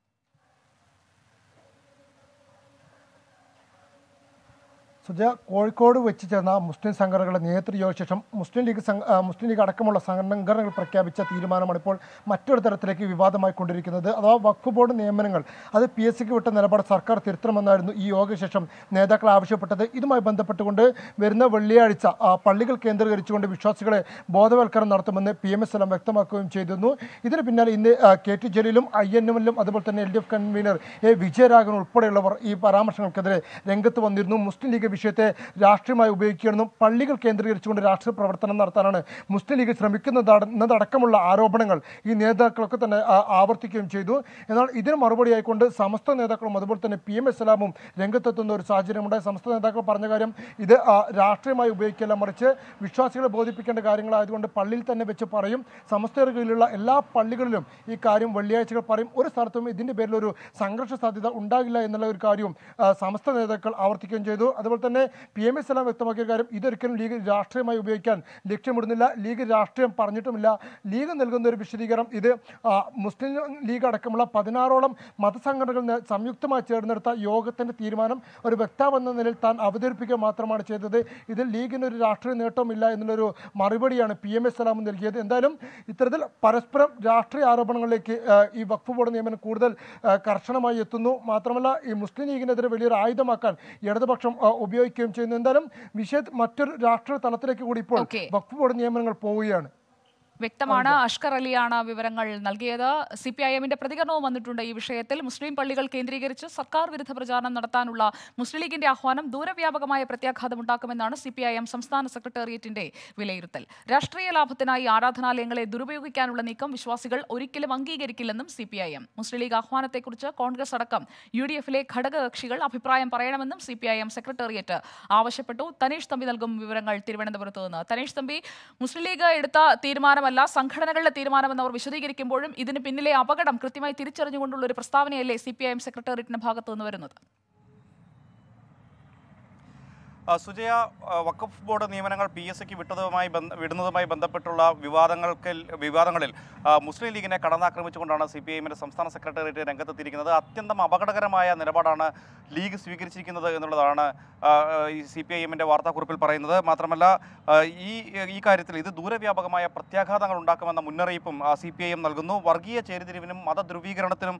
Speaker 8: സുജ കോഴിക്കോട് വെച്ച് ചേർന്ന മുസ്ലിം സംഘടനകളുടെ നേതൃയോഗ ശേഷം മുസ്ലിം ലീഗ് സംഘ- ആ, മുസ്ലിം ലീഗ് അടക്കമുള്ള സംഘടനകൾ പ്രഖ്യാപിച്ച തീരുമാനമാണ് ഇപ്പോൾ മറ്റൊരു തരത്തിലേക്ക് വിവാദമായി കൊണ്ടിരിക്കുന്നത് അഥവാ വഖഫ് ബോർഡ് നിയമനങ്ങൾ അത് പി എസ് സിക്ക് വിട്ട നിലപാട് സർക്കാർ തിരുത്തണമെന്നായിരുന്നു ഈ യോഗശേഷം നേതാക്കൾ ആവശ്യപ്പെട്ടത് ഇതുമായി ബന്ധപ്പെട്ടുകൊണ്ട് വരുന്ന വെള്ളിയാഴ്ച ആ, പള്ളികൾ കേന്ദ്രീകരിച്ചുകൊണ്ട് വിശ്വാസികളെ ബോധവൽക്കരണം നടത്തുമെന്ന് പി എം എസ് എല്ലാം വ്യക്തമാക്കുകയും ചെയ്തിരുന്നു ഇതിന് പിന്നാലെ ഇന്ന് ആ, കെ ടി ജലീലും ഐ എൻ എമ്മിലും അതുപോലെ തന്നെ L D F convener A Vijayaraghavan ഉൾപ്പെടെയുള്ളവർ ഈ പരാമർശങ്ങൾക്കെതിരെ രംഗത്ത് വന്നിരുന്നു മുസ്ലിം ലീഗ് വിഷയത്തെ രാഷ്ട്രീയമായി ഉപയോഗിക്കുകയാണെന്നും പള്ളികൾ കേന്ദ്രീകരിച്ചുകൊണ്ട് രാഷ്ട്രീയ പ്രവർത്തനം നടത്താനാണ് മുസ്ലിം ലീഗ് ശ്രമിക്കുന്നതടക്കമുള്ള ആരോപണങ്ങൾ ഈ നേതാക്കളൊക്കെ തന്നെ ആ, ആവർത്തിക്കുകയും ചെയ്തു എന്നാൽ ഇതിന് മറുപടിയായിക്കൊണ്ട് സമസ്ത നേതാക്കളും അതുപോലെ തന്നെ പി എം എസ് സലാമും രംഗത്തെത്തുന്ന ഒരു സാഹചര്യമുണ്ടായി സമസ്ത നേതാക്കൾ പറഞ്ഞ കാര്യം ഇത് ആ, രാഷ്ട്രീയമായി ഉപയോഗിക്കല്ല മറിച്ച് വിശ്വാസികളെ ബോധിപ്പിക്കേണ്ട കാര്യങ്ങളായതുകൊണ്ട് പള്ളിയിൽ തന്നെ വെച്ച് പറയും സമസ്തയുടെ കീഴിലുള്ള എല്ലാ പള്ളികളിലും ഈ കാര്യം വെള്ളിയാഴ്ചകൾ പറയും ഒരു സ്ഥലത്തും ഇതിന്റെ പേരിൽ ഒരു സംഘർഷ സാധ്യത ഉണ്ടാകില്ല എന്നുള്ള ഒരു കാര്യവും ആ, സമസ്ത നേതാക്കൾ ആവർത്തിക്കുകയും ചെയ്തു അതുപോലെ തന്നെ പി എം എസ് എല്ലാം വ്യക്തമാക്കിയ കാര്യം ഇതൊരിക്കലും ലീഗ് രാഷ്ട്രീയമായി ഉപയോഗിക്കാൻ ലക്ഷ്യമിടുന്നില്ല ലീഗ് രാഷ്ട്രീയം പറഞ്ഞിട്ടുമില്ല ലീഗ് നൽകുന്ന ഒരു വിശദീകരണം ഇത് ആ, മുസ്ലിം ലീഗ് അടക്കമുള്ള പതിനാറോളം മതസംഘടനകൾ നേ- സംയുക്തമായി ചേർന്നെടുത്ത യോഗത്തിന്റെ തീരുമാനം ഒരു വക്താവെന്ന നിലയിൽ താൻ അവതരിപ്പിക്കുക മാത്രമാണ് ചെയ്തത് ഇതിൽ ലീഗിന് ഒരു രാഷ്ട്രീയ നേട്ടമില്ല എന്നുള്ളൊരു മറുപടിയാണ് പി എം എസ് സലാം നൽകിയത് എന്തായാലും ഇത്തരത്തിൽ പരസ്പരം രാഷ്ട്രീയ ആരോപണങ്ങളിലേക്ക് ആ, ഈ വഖഫ് ബോർഡ് നിയമനം കൂടുതൽ ആ, കർശനമായി എത്തുന്നു മാത്രമല്ല ഈ മുസ്ലിം ലീഗിനെതിരെ വലിയൊരു ആയുധമാക്കാൻ ഇടതുപക്ഷം ആ, ഉപയോഗിക്കുകയും ചെയ്യുന്നു എന്തായാലും വിഷയ മറ്റൊരു രാഷ്ട്രീയ തലത്തിലേക്ക് കൂടി ഇപ്പോൾ
Speaker 1: Okay.
Speaker 8: വഖഫ് ബോർഡ് നിയമനങ്ങൾ പോവുകയാണ്
Speaker 1: വ്യക്തമാണ് അഷ്കർ അലിയാണ് വിവരങ്ങൾ നൽകിയത് സി പി ഐ എമ്മിന്റെ പ്രതികരണവും വന്നിട്ടുണ്ട് ഈ വിഷയത്തിൽ മുസ്ലിം പള്ളികൾ കേന്ദ്രീകരിച്ച് സർക്കാർ വിരുദ്ധ പ്രചാരണം നടത്താനുള്ള മുസ്ലിം ലീഗിന്റെ ആഹ്വാനം ദൂരവ്യാപകമായ പ്രത്യാഘാതമുണ്ടാക്കുമെന്നാണ് സി പി ഐ എം സംസ്ഥാന സെക്രട്ടേറിയറ്റിന്റെ വിലയിരുത്തൽ രാഷ്ട്രീയ ലാഭത്തിനായി ആരാധനാലയങ്ങളെ ദുരുപയോഗിക്കാനുള്ള നീക്കം വിശ്വാസികൾ ഒരിക്കലും അംഗീകരിക്കില്ലെന്നും C P I M Muslim League ആഹ്വാനത്തെക്കുറിച്ച് കോൺഗ്രസ് അടക്കം യു ഡി എഫിലെ ഘടകകക്ഷികൾ അഭിപ്രായം പറയണമെന്നും C P I M secretariat ആവശ്യപ്പെട്ടു തനീഷ് തമ്പി നൽകും വിവരങ്ങൾ തിരുവനന്തപുരത്ത് നിന്ന് തനീഷ് തമ്പി മുസ്ലിം ലീഗ് എടുത്ത തീരുമാനമല്ല സംഘടനകളുടെ തീരുമാനമെന്ന് അവർ വിശദീകരിക്കുമ്പോഴും ഇതിന് പിന്നിലെ അപകടം കൃത്യമായി തിരിച്ചറിഞ്ഞുകൊണ്ടുള്ള ഒരു പ്രസ്താവനയല്ലേ സി പി ഐ എം സെക്രട്ടേറിയറ്റിന്റെ ഭാഗത്തു നിന്ന് വരുന്നത്
Speaker 9: ആ, സുജയ ആ, വഖഫ് ബോർഡ് നിയമനങ്ങൾ പി എസ് സിക്ക് വിട്ടതുമായി ബന്ധ വിടുന്നതുമായി ബന്ധപ്പെട്ടുള്ള വിവാദങ്ങൾക്ക് വിവാദങ്ങളിൽ ആ, മുസ്ലിം ലീഗിനെ കടന്നാക്രമിച്ചുകൊണ്ടാണ് സി പി ഐ എമ്മിൻ്റെ സംസ്ഥാന സെക്രട്ടേറിയറ്റ് രംഗത്തെത്തിയിരിക്കുന്നത് അത്യന്തം അപകടകരമായ നിലപാടാണ് ലീഗ് സ്വീകരിച്ചിരിക്കുന്നത് എന്നുള്ളതാണ് ആ, ഈ സി പി ഐ എമ്മിൻ്റെ വാർത്താക്കുറിപ്പിൽ പറയുന്നത് മാത്രമല്ല ആ, ഈ ഈ കാര്യത്തിൽ ഇത് ദൂരവ്യാപകമായ പ്രത്യാഘാതങ്ങൾ ഉണ്ടാക്കുമെന്ന മുന്നറിയിപ്പും സി പി ഐ എം നൽകുന്നു വർഗീയ ചേരിതിരിവിനും മതധ്രുവീകരണത്തിനും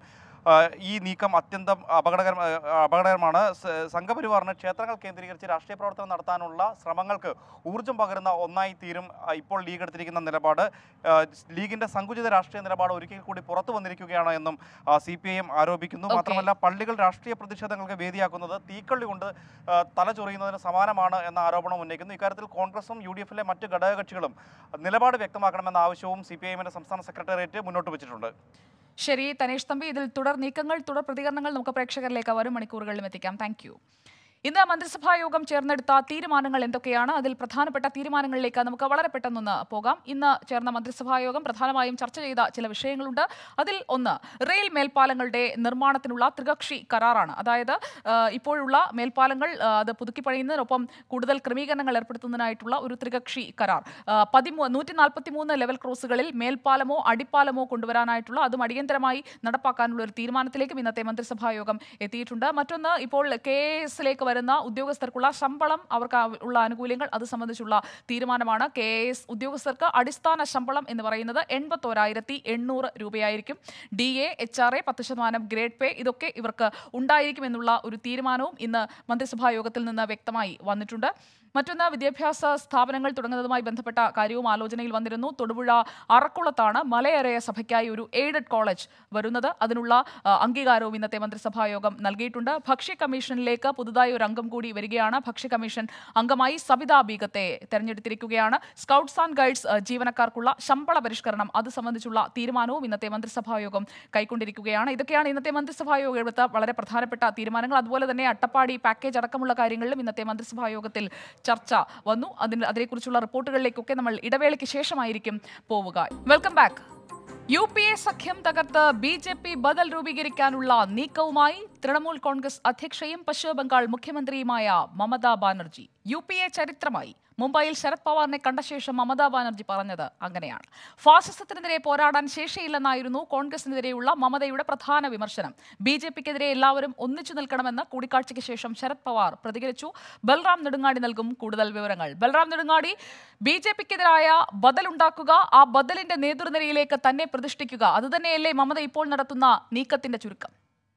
Speaker 9: ആ, ഈ നീക്കം അത്യന്തം അപകടകര അപകടകരമാണ് സ- സംഘപരിവാറിന് ക്ഷേത്രങ്ങൾ കേന്ദ്രീകരിച്ച് രാഷ്ട്രീയ പ്രവർത്തനം നടത്താനുള്ള ശ്രമങ്ങൾക്ക് ഊർജ്ജം പകരുന്ന ഒന്നായി തീരും ആ, ഇപ്പോൾ ലീഗ് എടുത്തിരിക്കുന്ന നിലപാട് ആ, ലീഗിന്റെ സങ്കുചിത രാഷ്ട്രീയ നിലപാട് ഒരിക്കൽ കൂടി പുറത്തു വന്നിരിക്കുകയാണ് എന്നും സി പി ഐ എം ആരോപിക്കുന്നു
Speaker 1: Okay.
Speaker 9: മാത്രമല്ല പള്ളികൾ രാഷ്ട്രീയ പ്രതിഷേധങ്ങൾക്ക് വേദിയാക്കുന്നത് തീക്കള്ളി കൊണ്ട് ആ, തല ചൊറിയുന്നതിന് സമാനമാണ് എന്ന ആരോപണം ഉന്നയിക്കുന്നു ഇക്കാര്യത്തിൽ കോൺഗ്രസും യു ഡി എഫിലെ മറ്റ് ഘടകകക്ഷികളും നിലപാട് വ്യക്തമാക്കണമെന്ന ആവശ്യവും സി പി ഐ എമ്മിന്റെ സംസ്ഥാന സെക്രട്ടേറിയറ്റ് മുന്നോട്ട് വെച്ചിട്ടുണ്ട്
Speaker 1: ശരി തനേഷ് തമ്പി ഇതിൽ തുടർ നീക്കങ്ങൾ തുടർ പ്രതികരണങ്ങൾ നമുക്ക് പ്രേക്ഷകരിലേക്ക് വരും മണിക്കൂറുകളിലും എത്തിക്കാം താങ്ക് യു ഇന്ന് മന്ത്രിസഭാ യോഗം ചേർന്നെടുത്ത തീരുമാനങ്ങൾ എന്തൊക്കെയാണ് അതിൽ പ്രധാനപ്പെട്ട തീരുമാനങ്ങളിലേക്ക് നമുക്ക് വളരെ പെട്ടെന്നൊന്ന് പോകാം ഇന്ന് ചേർന്ന മന്ത്രിസഭാ യോഗം പ്രധാനമായും ചർച്ച ചെയ്ത ചില വിഷയങ്ങളുണ്ട് അതിൽ ഒന്ന് റെയിൽ മേൽപ്പാലങ്ങളുടെ നിർമ്മാണത്തിനുള്ള ത്രികക്ഷി കരാറാണ് അതായത് ആ, ഇപ്പോഴുള്ള മേൽപ്പാലങ്ങൾ ആ, അത് പുതുക്കി പണിയുന്നതിനൊപ്പം കൂടുതൽ ക്രമീകരണങ്ങൾ ഏർപ്പെടുത്തുന്നതിനായിട്ടുള്ള ഒരു ത്രികക്ഷി കരാർ ആ, പതിമൂ നൂറ്റി നാൽപ്പത്തി മൂന്ന് ലെവൽ ക്രോസുകളിൽ മേൽപ്പാലമോ അടിപ്പാലമോ കൊണ്ടുവരാനായിട്ടുള്ള അതും അടിയന്തരമായി നടപ്പാക്കാനുള്ള ഒരു തീരുമാനത്തിലേക്കും ഇന്നത്തെ മന്ത്രിസഭാ യോഗം എത്തിയിട്ടുണ്ട് മറ്റൊന്ന് ഇപ്പോൾ കെ എസിലേക്ക് വരുന്ന ഉദ്യോഗസ്ഥർക്കുള്ള ശമ്പളം അവർക്ക് ആവ- ഉള്ള ആനുകൂല്യങ്ങൾ അത് സംബന്ധിച്ചുള്ള തീരുമാനമാണ് കെ എസ് ഉദ്യോഗസ്ഥർക്ക് അടിസ്ഥാന ശമ്പളം എന്ന് പറയുന്നത് എൺപത്തോരായിരത്തി എണ്ണൂറ് രൂപയായിരിക്കും D A H R A പത്ത് ശതമാനം ഗ്രേഡ് പേ ഇതൊക്കെ ഇവർക്ക് ഉണ്ടായിരിക്കും എന്നുള്ള ഒരു തീരുമാനവും ഇന്ന് മന്ത്രിസഭാ യോഗത്തിൽ നിന്ന് വ്യക്തമായി വന്നിട്ടുണ്ട് മറ്റൊന്ന് വിദ്യാഭ്യാസ സ്ഥാപനങ്ങൾ തുടങ്ങുന്നതുമായി ബന്ധപ്പെട്ട കാര്യവും ആലോചനയിൽ വന്നിരുന്നു തൊടുപുഴ അറക്കുളത്താണ് മലയരയ സഭയ്ക്കായി ഒരു എയ്ഡഡ് കോളേജ് വരുന്നത് അതിനുള്ള ആ, അംഗീകാരവും ഇന്നത്തെ മന്ത്രിസഭാ യോഗം നൽകിയിട്ടുണ്ട് ഭക്ഷ്യ കമ്മീഷനിലേക്ക് പുതുതായി ഒരു അംഗം കൂടി വരികയാണ് ഭക്ഷ്യ കമ്മീഷൻ അംഗമായി സബിത ബീഗത്തെ തെരഞ്ഞെടുത്തിരിക്കുകയാണ് സ്കൗട്ട്സ് ആൻഡ് ഗൈഡ്സ് ആ, ജീവനക്കാർക്കുള്ള ശമ്പള പരിഷ്കരണം അത് സംബന്ധിച്ചുള്ള തീരുമാനവും ഇന്നത്തെ മന്ത്രിസഭാ യോഗം കൈക്കൊണ്ടിരിക്കുകയാണ് ഇതൊക്കെയാണ് ഇന്നത്തെ മന്ത്രിസഭാ യോഗം എടുത്ത വളരെ പ്രധാനപ്പെട്ട തീരുമാനങ്ങൾ അതുപോലെ തന്നെ അട്ടപ്പാടി പാക്കേജ് അടക്കമുള്ള കാര്യങ്ങളിലും ഇന്നത്തെ മന്ത്രിസഭാ യോഗത്തിൽ ചർച്ച വന്നു അതിന് അതിനെക്കുറിച്ചുള്ള റിപ്പോർട്ടുകളിലേക്കൊക്കെ നമ്മൾ ഇടവേളയ്ക്ക് ശേഷമായിരിക്കും പോവുക welcome back U P A സഖ്യം തകർത്ത് ബി ജെ പി ബദൽ രൂപീകരിക്കാനുള്ള നീക്കവുമായി തൃണമൂൽ കോൺഗ്രസ് അധ്യക്ഷയും പശ്ചിമ ബംഗാൾ മുഖ്യമന്ത്രിയുമായ Mamata Banerjee U P A ചരിത്രമായി മുംബൈയിൽ ശരത് പവാറിനെ കണ്ട ശേഷം മമതാ ബാനർജി പറഞ്ഞത് അങ്ങനെയാണ് ഫാസിസത്തിനെതിരെ പോരാടാൻ ശേഷിയില്ലെന്നായിരുന്നു കോൺഗ്രസിനെതിരെയുള്ള മമതയുടെ പ്രധാന വിമർശനം ബി ജെ പിക്കെതിരെ എല്ലാവരും ഒന്നിച്ചു നിൽക്കണമെന്ന് കൂടിക്കാഴ്ചയ്ക്ക് ശേഷം ശരത് പവാർ പ്രതികരിച്ചു ബൽറാം നെടുങ്ങാടി നൽകും കൂടുതൽ വിവരങ്ങൾ ബൽറാം നെടുങ്ങാടി ബി ജെ പിക്കെതിരായ ബദലുണ്ടാക്കുക ആ ബദലിന്റെ നേതൃനിരയിലേക്ക് തന്നെ പ്രതിഷ്ഠിക്കുക അതുതന്നെയല്ലേ മമത ഇപ്പോൾ നടത്തുന്ന നീക്കത്തിന്റെ ചുരുക്കം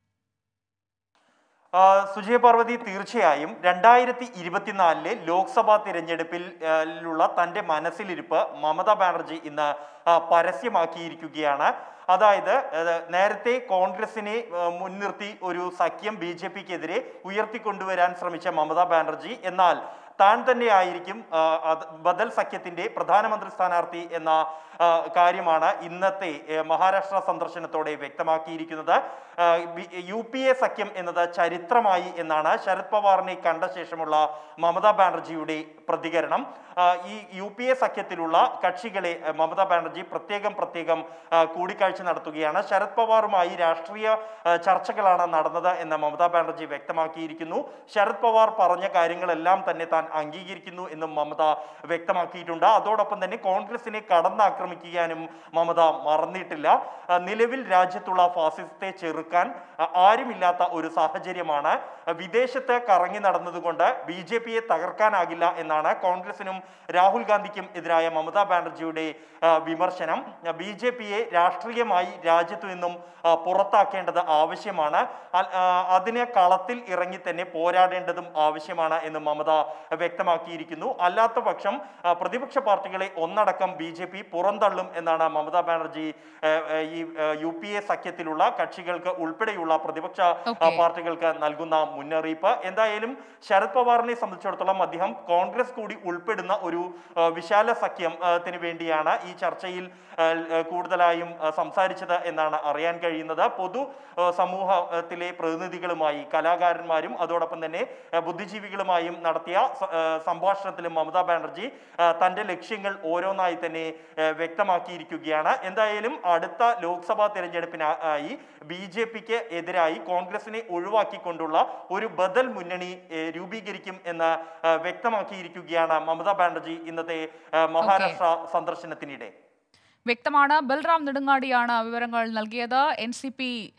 Speaker 7: ആ, സുജയ പാർവതി തീർച്ചയായും രണ്ടായിരത്തി ഇരുപത്തിനാലിലെ ലോക്സഭാ തിരഞ്ഞെടുപ്പിൽ ആ, ലുള്ള തന്റെ മനസ്സിലിരിപ്പ് മമതാ ബാനർജി ഇന്ന് ആ, പരസ്യമാക്കിയിരിക്കുകയാണ് അതായത് അത് നേരത്തെ കോൺഗ്രസിനെ ആ, മുൻനിർത്തി ഒരു സഖ്യം ബി ജെ പിക്കെതിരെ ഉയർത്തിക്കൊണ്ടുവരാൻ ശ്രമിച്ച മമതാ ബാനർജി എന്നാൽ താൻ തന്നെ ആയിരിക്കും ആ, അത് ബദൽ സഖ്യത്തിന്റെ പ്രധാനമന്ത്രി സ്ഥാനാർത്ഥി എന്ന ആ, കാര്യമാണ് ഇന്നത്തെ ഏ, മഹാരാഷ്ട്ര സന്ദർശനത്തോടെ വ്യക്തമാക്കിയിരിക്കുന്നത് ആ, ബി- യു പി എ സഖ്യം എന്നത് ചരിത്രമായി എന്നാണ് ശരത് പവാറിനെ കണ്ട ശേഷമുള്ള മമതാ ബാനർജിയുടെ പ്രതികരണം ആ, ഈ യു പി എ സഖ്യത്തിലുള്ള കക്ഷികളെ ആ, മമതാ ബാനർജി പ്രത്യേകം പ്രത്യേകം ആ, കൂടിക്കാഴ്ച നടത്തുകയാണ് ശരത് പവാറുമായി രാഷ്ട്രീയ ആ, ചർച്ചകളാണ് നടന്നത് എന്ന് മമതാ ബാനർജി വ്യക്തമാക്കിയിരിക്കുന്നു ശരത് പവാർ പറഞ്ഞ കാര്യങ്ങളെല്ലാം തന്നെ താൻ അംഗീകരിക്കുന്നു എന്നും മമത വ്യക്തമാക്കിയിട്ടുണ്ട് അതോടൊപ്പം തന്നെ കോൺഗ്രസിനെ കടന്നാക്രമിക്കാനും മമത മറന്നിട്ടില്ല ആ, നിലവിൽ രാജ്യത്തുള്ള ഫാസിസത്തെ ചെറുക്കാൻ ആ, ആരുമില്ലാത്ത ഒരു സാഹചര്യമാണ് ആ, വിദേശത്ത് കറങ്ങി നടന്നതുകൊണ്ട് ബി ജെ പിയെ തകർക്കാനാകില്ല എന്നാണ് കോൺഗ്രസിനും രാഹുൽ ഗാന്ധിക്കും എതിരായ മമതാ ബാനർജിയുടെ ആ, വിമർശനം ബി ജെ പിയെ രാഷ്ട്രീയമായി രാജ്യത്തു നിന്നും ആ, പുറത്താക്കേണ്ടത് ആവശ്യമാണ് അ- ആ, അതിന് കളത്തിൽ ഇറങ്ങി തന്നെ പോരാടേണ്ടതും ആവശ്യമാണ് എന്ന് മമത വ്യക്തമാക്കിയിരിക്കുന്നു അല്ലാത്ത പക്ഷം ആ, പ്രതിപക്ഷ പാർട്ടികളെ ഒന്നടക്കം ബി ജെ പി പുറന്തള്ളും എന്നാണ് മമതാ ബാനർജി ആ, ആ, ഈ യു പി എ സഖ്യത്തിലുള്ള കക്ഷികൾക്ക് ഉൾപ്പെടെയുള്ള പ്രതിപക്ഷ ആ,
Speaker 1: Okay.
Speaker 7: പാർട്ടികൾക്ക് നൽകുന്ന മുന്നറിയിപ്പ് എന്തായാലും ശരത് പവാറിനെ സംബന്ധിച്ചിടത്തോളം അദ്ദേഹം കോൺഗ്രസ് കൂടി ഉൾപ്പെടുന്ന ഒരു ആ, വിശാല സഖ്യത്തിന് വേണ്ടിയാണ് ഈ ചർച്ചയിൽ ആ, ആ, കൂടുതലായും ആ, സംസാരിച്ചത് എന്നാണ് അറിയാൻ കഴിയുന്നത് പൊതു ആ, സമൂഹത്തിലെ പ്രതിനിധികളുമായി കലാകാരന്മാരും അതോടൊപ്പം തന്നെ ആ, ബുദ്ധിജീവികളുമായും നടത്തിയ സ- ആ, സംഭാഷണത്തിലും മമതാ ബാനർജി ആ, തന്റെ ലക്ഷ്യങ്ങൾ ഓരോന്നായി തന്നെ ആ, വ്യക്തമാക്കിയിരിക്കുകയാണ് എന്തായാലും അടുത്ത ലോക്സഭാ തെരഞ്ഞെടുപ്പിനായി ബി ജെ പിക്ക് എതിരായി കോൺഗ്രസിനെ ഒഴിവാക്കിക്കൊണ്ടുള്ള ഒരു ബദൽ മുന്നണി ഏ, രൂപീകരിക്കും എന്ന് ആ, വ്യക്തമാക്കിയിരിക്കുകയാണ് മമതാ ബാനർജി ഇന്നത്തെ ആ, മഹാരാഷ്ട്ര സന്ദർശനത്തിനിടെ
Speaker 1: വ്യക്തമാണ് ബൽറാം നെടുങ്ങാടിയാണ് വിവരങ്ങൾ നൽകിയത് എൻ സി പി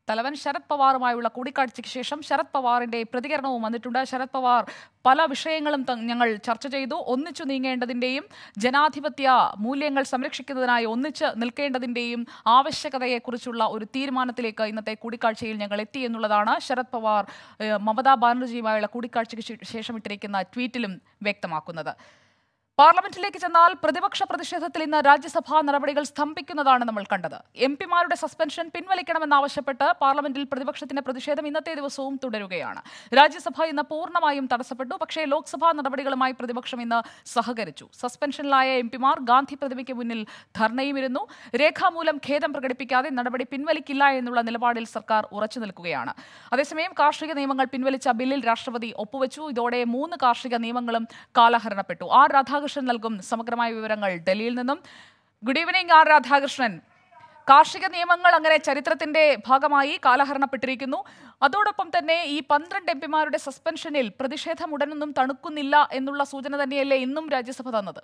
Speaker 1: തലവൻ ശരത് പവാറുമായുള്ള കൂടിക്കാഴ്ചയ്ക്ക് ശേഷം ശരത് പവാറിന്റെ പ്രതികരണവും വന്നിട്ടുണ്ട് ശരത് പവാർ പല വിഷയങ്ങളും ത- ഞങ്ങൾ ചർച്ച ചെയ്തു ഒന്നിച്ചു നീങ്ങേണ്ടതിന്റെയും ജനാധിപത്യ മൂല്യങ്ങൾ സംരക്ഷിക്കുന്നതിനായി ഒന്നിച്ച് നിൽക്കേണ്ടതിന്റെയും ആവശ്യകതയെക്കുറിച്ചുള്ള ഒരു തീരുമാനത്തിലേക്ക് ഇന്നത്തെ കൂടിക്കാഴ്ചയിൽ ഞങ്ങൾ എത്തി എന്നുള്ളതാണ് ശരത് പവാർ ഏഹ്, മമതാ ബാനർജിയുമായുള്ള കൂടിക്കാഴ്ചയ്ക്ക് ശേ- ശേഷം ഇട്ടിരിക്കുന്ന ട്വീറ്റിലും വ്യക്തമാക്കുന്നത് പാർലമെന്റിലേക്ക് ചെന്നാൽ പ്രതിപക്ഷ പ്രതിഷേധത്തിൽ ഇന്ന് രാജ്യസഭാ നടപടികൾ സ്തംഭിക്കുന്നതാണ് നമ്മൾ കണ്ടത് എം പിമാരുടെ സസ്പെൻഷൻ പിൻവലിക്കണമെന്നാവശ്യപ്പെട്ട് പാർലമെന്റിൽ പ്രതിപക്ഷത്തിന്റെ പ്രതിഷേധം ഇന്നത്തെ ദിവസവും തുടരുകയാണ് രാജ്യസഭ ഇന്ന് പൂർണ്ണമായും തടസ്സപ്പെട്ടു പക്ഷേ ലോക്സഭാ നടപടികളുമായി പ്രതിപക്ഷം ഇന്ന് സഹകരിച്ചു സസ്പെൻഷനിലായ എം പിമാർ ഗാന്ധി പ്രതിമയ്ക്ക് മുന്നിൽ ധർണയുമിരുന്നു രേഖാമൂലം ഖേദം പ്രകടിപ്പിക്കാതെ നടപടി പിൻവലിക്കില്ല എന്നുള്ള നിലപാടിൽ സർക്കാർ ഉറച്ചു നിൽക്കുകയാണ് അതേസമയം കാർഷിക നിയമങ്ങൾ പിൻവലിച്ച ബില്ലിൽ രാഷ്ട്രപതി ഒപ്പുവെച്ചു ഇതോടെ മൂന്ന് കാർഷിക നിയമങ്ങളും കാലഹരണപ്പെട്ടു ആർ രാധാകൃഷ്ണൻ നൽകും സമഗ്രമായ വിവരങ്ങൾ ഡൽഹിയിൽ നിന്നും ഗുഡ് ഈവനിങ് ആർ രാധാകൃഷ്ണൻ കാർഷിക നിയമങ്ങൾ അങ്ങനെ ചരിത്രത്തിന്റെ ഭാഗമായി കാലഹരണപ്പെട്ടിരിക്കുന്നു അതോടൊപ്പം തന്നെ ഈ പന്ത്രണ്ട് എം പിമാരുടെ സസ്പെൻഷനിൽ പ്രതിഷേധം ഉടനൊന്നും തണുക്കുന്നില്ല എന്നുള്ള സൂചന തന്നെയല്ലേ ഇന്നും രാജ്യസഭ തന്നത്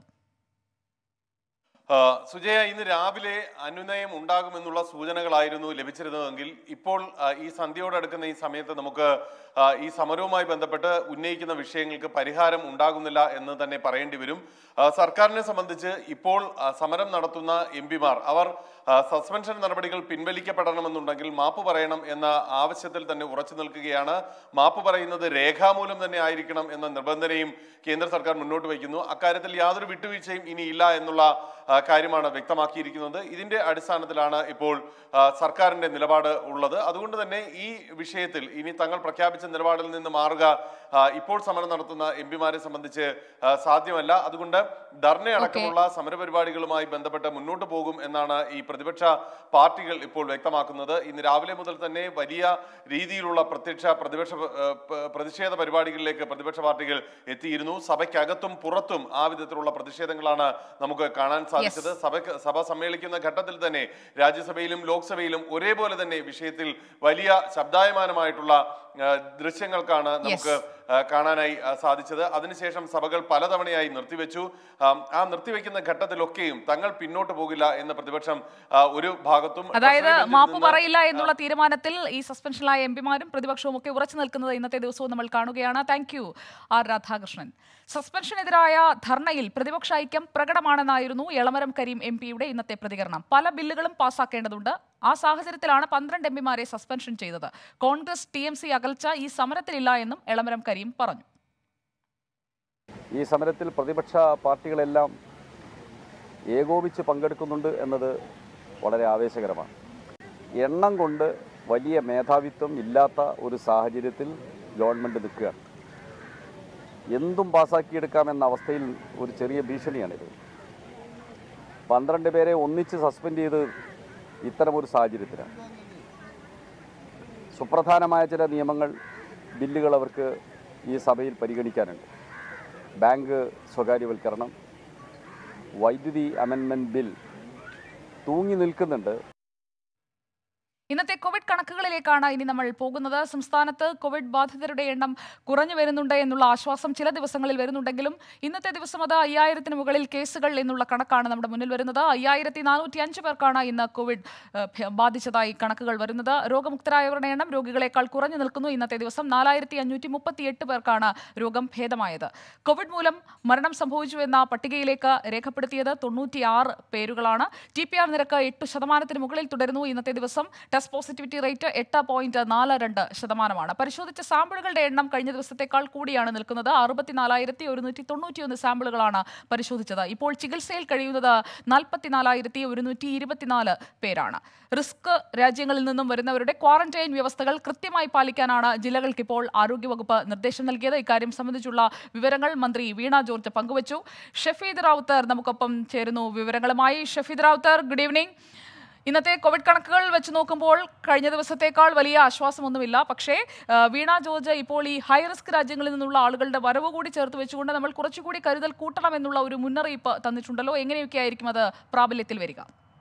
Speaker 10: ആ, സുജയ ഇന്ന് രാവിലെ അനുനയം ഉണ്ടാകുമെന്നുള്ള സൂചനകളായിരുന്നു ലഭിച്ചിരുന്നതെങ്കിൽ ഇപ്പോൾ ആ, ഈ സന്ധ്യയോടടുക്കുന്ന ഈ സമയത്ത് നമുക്ക് ആ, ഈ സമരവുമായി ബന്ധപ്പെട്ട് ഉന്നയിക്കുന്ന വിഷയങ്ങൾക്ക് പരിഹാരം ഉണ്ടാകുന്നില്ല എന്ന് തന്നെ പറയേണ്ടി വരും ആ, സർക്കാരിനെ സംബന്ധിച്ച് ഇപ്പോൾ ആ, സമരം നടത്തുന്ന എം പിമാർ അവർ ആ, സസ്പെൻഷൻ നടപടികൾ പിൻവലിക്കപ്പെടണമെന്നുണ്ടെങ്കിൽ മാപ്പ് പറയണം എന്ന ആവശ്യത്തിൽ തന്നെ ഉറച്ചു നിൽക്കുകയാണ് മാപ്പ് പറയുന്നത് രേഖാമൂലം തന്നെ ആയിരിക്കണം എന്ന നിബന്ധനയും കേന്ദ്ര സർക്കാർ മുന്നോട്ട് വയ്ക്കുന്നു അക്കാര്യത്തിൽ യാതൊരു വിട്ടുവീഴ്ചയും ഇനിയില്ല എന്നുള്ള ആ, കാര്യമാണ് വ്യക്തമാക്കിയിരിക്കുന്നത് ഇതിന്റെ അടിസ്ഥാനത്തിലാണ് ഇപ്പോൾ ആ, സർക്കാരിന്റെ നിലപാട് ഉള്ളത് അതുകൊണ്ട് തന്നെ ഈ വിഷയത്തിൽ ഇനി തങ്ങൾ പ്രഖ്യാപിച്ച നിലപാടിൽ നിന്ന് മാറുക ആ, ഇപ്പോൾ സമരം നടത്തുന്ന എം പിമാരെ സംബന്ധിച്ച് ആ, സാധ്യമല്ല അതുകൊണ്ട് ധർണ അടക്കമുള്ള സമരപരിപാടികളുമായി ബന്ധപ്പെട്ട് മുന്നോട്ട് പോകും എന്നാണ് ഈ പ്രതിപക്ഷ പാർട്ടികൾ ഇപ്പോൾ വ്യക്തമാക്കുന്നത് ഇന്ന് രാവിലെ മുതൽ തന്നെ വലിയ രീതിയിലുള്ള പ്രത്യക്ഷ പ്രതിപക്ഷ ആ, പ- പ്രതിഷേധ പരിപാടികളിലേക്ക് പ്രതിപക്ഷ പാർട്ടികൾ എത്തിയിരുന്നു സഭയ്ക്കകത്തും പുറത്തും ആ വിധത്തിലുള്ള പ്രതിഷേധങ്ങളാണ് നമുക്ക് കാണാൻ സാധിച്ചത് സഭയ്ക്ക് സഭ സമ്മേളിക്കുന്ന ഘട്ടത്തിൽ തന്നെ രാജ്യസഭയിലും ലോക്സഭയിലും ഒരേപോലെ തന്നെ വിഷയത്തിൽ വലിയ ശബ്ദായമാനമായിട്ടുള്ള ആ, ദൃശ്യങ്ങൾക്കാണ് നമുക്ക് ആ, കാണാനായി ആ, സാധിച്ചത് അതിനുശേഷം സഭകൾ പലതവണയായി നിർത്തിവെച്ചു ആ, ആ നിർത്തിവെക്കുന്ന ഘട്ടത്തിലൊക്കെയും തങ്ങൾ പിന്നോട്ട് പോകില്ല എന്ന പ്രതിപക്ഷം ആ, ഒരു ഭാഗത്തും
Speaker 1: അതായത്
Speaker 10: പ്രസിഡന്റിൽ
Speaker 1: മാപ്പ്
Speaker 10: നിന്ന്
Speaker 1: പറയില്ല എന്നുള്ള തീരുമാനത്തിൽ ഈ സസ്പെൻഷനിലായ എം പിമാരും പ്രതിപക്ഷവും ഒക്കെ ഉറച്ചു നിൽക്കുന്നത് ഇന്നത്തെ ദിവസവും നമ്മൾ കാണുകയാണ് താങ്ക് യു ആർ രാധാകൃഷ്ണൻ സസ്പെൻഷനെതിരായ ധർണയിൽ പ്രതിപക്ഷ ഐക്യം പ്രകടമാണെന്നായിരുന്നു എളമരം കരീം എം പിയുടെ ഇന്നത്തെ പ്രതികരണം പല ബില്ലുകളും പാസ്സാക്കേണ്ടതുണ്ട് ആ സാഹചര്യത്തിലാണ് പന്ത്രണ്ട് എം പിമാരെ സസ്പെൻഷൻ ചെയ്തത് കോൺഗ്രസ് ടി എം സി അകൽച്ച ഈ സമരത്തിലില്ല എന്നും എളമരം കരീം പറഞ്ഞു
Speaker 11: ഈ സമരത്തിൽ പ്രതിപക്ഷ പാർട്ടികളെല്ലാം ഏകോപിച്ച് പങ്കെടുക്കുന്നുണ്ട് എന്നത് വളരെ ആവേശകരമാണ് എണ്ണം കൊണ്ട് വലിയ മേധാവിത്വം ഇല്ലാത്ത ഒരു സാഹചര്യത്തിൽ ഗവൺമെൻറ് നിൽക്കുകയാണ് എന്തും പാസ്സാക്കിയെടുക്കാമെന്ന അവസ്ഥയിൽ ഒരു ചെറിയ ഭീഷണിയാണിത് പന്ത്രണ്ട് പേരെ ഒന്നിച്ച് സസ്പെൻഡ് ചെയ്ത് ഇത്തരമൊരു സാഹചര്യത്തിലാണ് സുപ്രധാനമായ ചില നിയമങ്ങൾ ബില്ലുകൾ അവർക്ക് ഈ സഭയിൽ പരിഗണിക്കാനുണ്ട് ബാങ്ക് സ്വകാര്യവൽക്കരണം വൈദ്യുതി അമെൻമെൻറ്റ് ബിൽ തൂങ്ങി നിൽക്കുന്നുണ്ട്
Speaker 1: ഇന്നത്തെ കോവിഡ് കണക്കുകളിലേക്കാണ് ഇനി നമ്മൾ പോകുന്നത് സംസ്ഥാനത്ത് കോവിഡ് ബാധിതരുടെ എണ്ണം കുറഞ്ഞു വരുന്നുണ്ട് എന്നുള്ള ആശ്വാസം ചില ദിവസങ്ങളിൽ വരുന്നുണ്ടെങ്കിലും ഇന്നത്തെ ദിവസം അത് അയ്യായിരത്തിന് മുകളിൽ കേസുകൾ എന്നുള്ള കണക്കാണ് നമ്മുടെ മുന്നിൽ വരുന്നത് അയ്യായിരത്തി നാനൂറ്റി അഞ്ച് പേർക്കാണ് ഇന്ന് കോവിഡ് ഏഹ്, ഭ- ബാധിച്ചതായി കണക്കുകൾ വരുന്നത് രോഗമുക്തരായവരുടെ എണ്ണം രോഗികളെക്കാൾ കുറഞ്ഞു നിൽക്കുന്നു ഇന്നത്തെ ദിവസം നാലായിരത്തി അഞ്ഞൂറ്റി മുപ്പത്തി എട്ട് പേർക്കാണ് രോഗം ഭേദമായത് കോവിഡ് മൂലം മരണം സംഭവിച്ചു എന്ന പട്ടികയിലേക്ക് രേഖപ്പെടുത്തിയത് തൊണ്ണൂറ്റിയാറ് പേരുകളാണ് ടി പി ആർ നിരക്ക് എട്ട് ശതമാനത്തിന് മുകളിൽ തുടരുന്നു ഇന്നത്തെ ദിവസം ടെസ്റ്റ് പോസിറ്റിവിറ്റി റേറ്റ് എട്ട് പോയിന്റ് നാല് രണ്ട് ശതമാനമാണ് പരിശോധിച്ച സാമ്പിളുകളുടെ എണ്ണം കഴിഞ്ഞ ദിവസത്തേക്കാൾ കൂടിയാണ് നിൽക്കുന്നത് അറുപത്തിനാലായിരത്തി ഒരുന്നൂറ്റി തൊണ്ണൂറ്റിയൊന്ന് സാമ്പിളുകളാണ് പരിശോധിച്ചത് ഇപ്പോൾ ചികിത്സയിൽ കഴിയുന്നത് നാൽപ്പത്തിനാലായിരത്തി ഒരുന്നൂറ്റി ഇരുപത്തിനാല് പേരാണ് റിസ്ക് രാജ്യങ്ങളിൽ നിന്നും വരുന്നവരുടെ ക്വാറന്റൈൻ വ്യവസ്ഥകൾ കൃത്യമായി പാലിക്കാനാണ് ജില്ലകൾക്കിപ്പോൾ ആരോഗ്യവകുപ്പ് നിർദ്ദേശം നൽകിയത് ഇക്കാര്യം സംബന്ധിച്ചുള്ള വിവരങ്ങൾ മന്ത്രി വീണ ജോർജ് പങ്കുവച്ചു ഷഫീദ് റാവുത്തർ നമുക്കൊപ്പം ചേരുന്നു വിവരങ്ങളുമായി ഷഫീദ് റാവുത്തർ ഗുഡ് ഈവനിങ് ഇന്നത്തെ കോവിഡ് കണക്കുകൾ വെച്ച് നോക്കുമ്പോൾ കഴിഞ്ഞ ദിവസത്തേക്കാൾ വലിയ ആശ്വാസമൊന്നുമില്ല പക്ഷേ ആ, വീണ ജോർജ് ഇപ്പോൾ ഈ ഹൈ റിസ്ക് രാജ്യങ്ങളിൽ നിന്നുള്ള ആളുകളുടെ വരവ് കൂടി ചേർത്ത് വെച്ചുകൊണ്ട് നമ്മൾ കുറച്ചുകൂടി കരുതൽ കൂട്ടണമെന്നുള്ള ഒരു മുന്നറിയിപ്പ് തന്നിട്ടുണ്ടല്ലോ എങ്ങനെയൊക്കെ ആയിരിക്കും അത് പ്രാബല്യത്തിൽ വരിക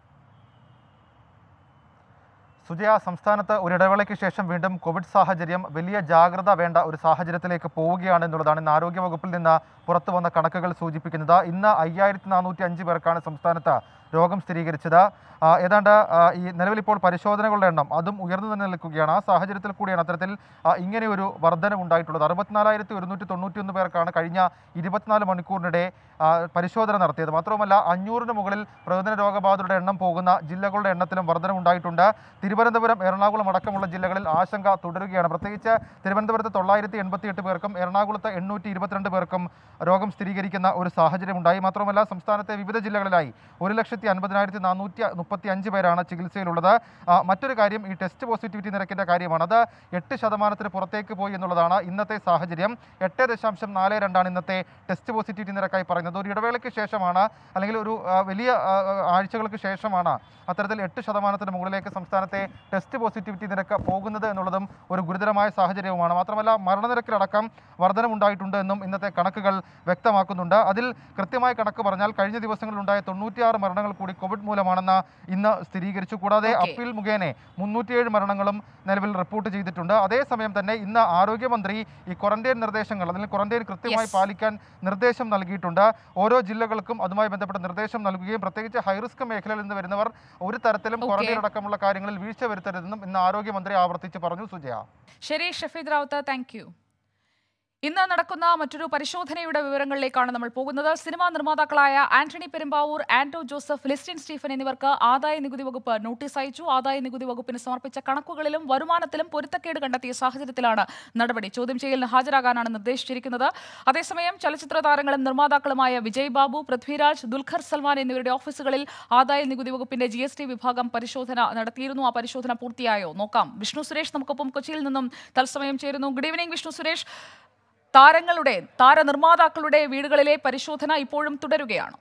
Speaker 12: സുജയ സംസ്ഥാനത്ത് ഒരു ഇടവേളയ്ക്ക് ശേഷം വീണ്ടും കോവിഡ് സാഹചര്യം വലിയ ജാഗ്രത വേണ്ട ഒരു സാഹചര്യത്തിലേക്ക് പോവുകയാണ് എന്നുള്ളതാണ് ഇന്ന് ആരോഗ്യവകുപ്പിൽ നിന്ന് പുറത്തു വന്ന കണക്കുകൾ സൂചിപ്പിക്കുന്നത് ഇന്ന് അയ്യായിരത്തി നാനൂറ്റി അഞ്ച് പേർക്കാണ് സംസ്ഥാനത്ത് രോഗം സ്ഥിരീകരിച്ചത് ആ, ഏതാണ്ട് ആ, ഈ നിലവിൽ ഇപ്പോൾ പരിശോധനകളുടെ എണ്ണം അതും ഉയർന്നു തന്നെ നിൽക്കുകയാണ് ആ സാഹചര്യത്തിൽ കൂടിയാണ് അത്തരത്തിൽ ആ, ഇങ്ങനെ ഒരു വർധനം ഉണ്ടായിട്ടുള്ളത് അറുപത്തിനാലായിരത്തി ഒരുന്നൂറ്റി തൊണ്ണൂറ്റി ഒന്ന് പേർക്കാണ് കഴിഞ്ഞ ഇരുപത്തിനാല് മണിക്കൂറിനിടെ ആ, പരിശോധന നടത്തിയത് മാത്രമല്ല അഞ്ഞൂറിന് മുകളിൽ പ്രവചന രോഗബാധിതരുടെ എണ്ണം പോകുന്ന ജില്ലകളുടെ എണ്ണത്തിലും വർധനമുണ്ടായിട്ടുണ്ട് തിരുവനന്തപുരം എറണാകുളം അടക്കമുള്ള ജില്ലകളിൽ ആശങ്ക തുടരുകയാണ് പ്രത്യേകിച്ച് തിരുവനന്തപുരത്ത് തൊള്ളായിരത്തി എൺപത്തി എട്ട് പേർക്കും എറണാകുളത്ത് എണ്ണൂറ്റി ഇരുപത്തിരണ്ട് പേർക്കും രോഗം സ്ഥിരീകരിക്കുന്ന ഒരു സാഹചര്യമുണ്ടായി മാത്രമല്ല സംസ്ഥാനത്തെ വിവിധ ജില്ലകളിലായി ഒരു ലക്ഷത്തി അൻപതിനായിരത്തി നാനൂറ്റി മുപ്പത്തി അഞ്ച് പേരാണ് ചികിത്സയിലുള്ളത് ആ, മറ്റൊരു കാര്യം ഈ ടെസ്റ്റ് പോസിറ്റിവിറ്റി നിരക്കിൻ്റെ കാര്യമാണ് അത് എട്ട് ശതമാനത്തിന് പുറത്തേക്ക് പോയി എന്നുള്ളതാണ് ഇന്നത്തെ സാഹചര്യം എട്ട് ദശാംശം നാല് രണ്ടാണ് ഇന്നത്തെ ടെസ്റ്റ് പോസിറ്റിവിറ്റി നിരക്കായി പറയുന്നത് ഒരു ഇടവേളയ്ക്ക് ശേഷമാണ് അല്ലെങ്കിൽ ഒരു ആ, വലിയ ആ, ആഴ്ചകൾക്ക് ശേഷമാണ് അത്തരത്തിൽ എട്ട് ശതമാനത്തിന് മുകളിലേക്ക് സംസ്ഥാനത്തെ ടെസ്റ്റ് പോസിറ്റിവിറ്റി നിരക്ക് പോകുന്നത് എന്നുള്ളതും ഒരു ഗുരുതരമായ സാഹചര്യവുമാണ് മാത്രമല്ല മരണനിരക്കിലടക്കം വർധനമുണ്ടായിട്ടുണ്ട് എന്നും ഇന്നത്തെ കണക്കുകൾ വ്യക്തമാക്കുന്നുണ്ട് അതിൽ കൃത്യമായ കണക്ക് പറഞ്ഞാൽ കഴിഞ്ഞ ദിവസങ്ങളിലുണ്ടായ തൊണ്ണൂറ്റിയാറ് മരണങ്ങൾ കൂടി കോവിഡ് മൂലമാണെന്ന് ഇന്ന് സ്ഥിരീകരിച്ചു കൂടാതെ
Speaker 1: Okay.
Speaker 12: അപ്പീൽ മുഖേന മുന്നൂറ്റിയേഴ് മരണങ്ങളും നിലവിൽ റിപ്പോർട്ട് ചെയ്തിട്ടുണ്ട് അതേസമയം തന്നെ ഇന്ന് ആരോഗ്യമന്ത്രി ഈ ക്വാറന്റൈൻ നിർദ്ദേശങ്ങൾ അല്ലെങ്കിൽ ക്വാറന്റൈൻ കൃത്യമായി
Speaker 1: Yes.
Speaker 12: പാലിക്കാൻ നിർദ്ദേശം നൽകിയിട്ടുണ്ട് ഓരോ ജില്ലകൾക്കും അതുമായി ബന്ധപ്പെട്ട നിർദ്ദേശം നൽകുകയും പ്രത്യേകിച്ച് ഹൈറിസ്ക് മേഖലയിൽ നിന്ന് വരുന്നവർ ഒരു തരത്തിലും
Speaker 1: Okay.
Speaker 12: ക്വാറന്റൈൻ അടക്കമുള്ള കാര്യങ്ങളിൽ വീഴ്ച വരുത്തരുതെന്നും ഇന്ന് ആരോഗ്യമന്ത്രി ആവർത്തിച്ച് പറഞ്ഞു സുജയ
Speaker 1: ശരി ഷഫീദ് റാവത്ത് താങ്ക് യു ഇന്ന് നടക്കുന്ന മറ്റൊരു പരിശോധനയുടെ വിവരങ്ങളിലേക്കാണ് നമ്മൾ പോകുന്നത് സിനിമാ നിർമ്മാതാക്കളായ ആന്റണി പെരുമ്പാവൂർ ആന്റോ ജോസഫ് ലിസ്റ്റിൻ സ്റ്റീഫൻ എന്നിവർക്ക് ആദായ നികുതി വകുപ്പ് നോട്ടീസ് അയച്ചു ആദായ നികുതി വകുപ്പിന് സമർപ്പിച്ച കണക്കുകളിലും വരുമാനത്തിലും പൊരുത്തക്കേട് കണ്ടെത്തിയ സാഹചര്യത്തിലാണ് നടപടി ചോദ്യം ചെയ്യലിന് ഹാജരാകാനാണ് നിർദ്ദേശിച്ചിരിക്കുന്നത് അതേസമയം ചലച്ചിത്ര താരങ്ങളും നിർമ്മാതാക്കളുമായ വിജയ് ബാബു പൃഥ്വിരാജ് ദുൽഖർ സൽമാൻ എന്നിവരുടെ ഓഫീസുകളിൽ ആദായ നികുതി വകുപ്പിന്റെ ജി എസ് ടി വിഭാഗം പരിശോധന നടത്തിയിരുന്നു ആ പരിശോധന പൂർത്തിയായോ നോക്കാം വിഷ്ണു സുരേഷ് നമുക്കൊപ്പം കൊച്ചിയിൽ നിന്നും തത്സമയം ചേരുന്നു ഗുഡ് ഈവനിംഗ് വിഷ്ണു സുരേഷ് താരങ്ങളുടെ താരനിർമ്മാതാക്കളുടെ വീടുകളിലെ പരിശോധന ഇപ്പോഴും തുടരുകയാണ്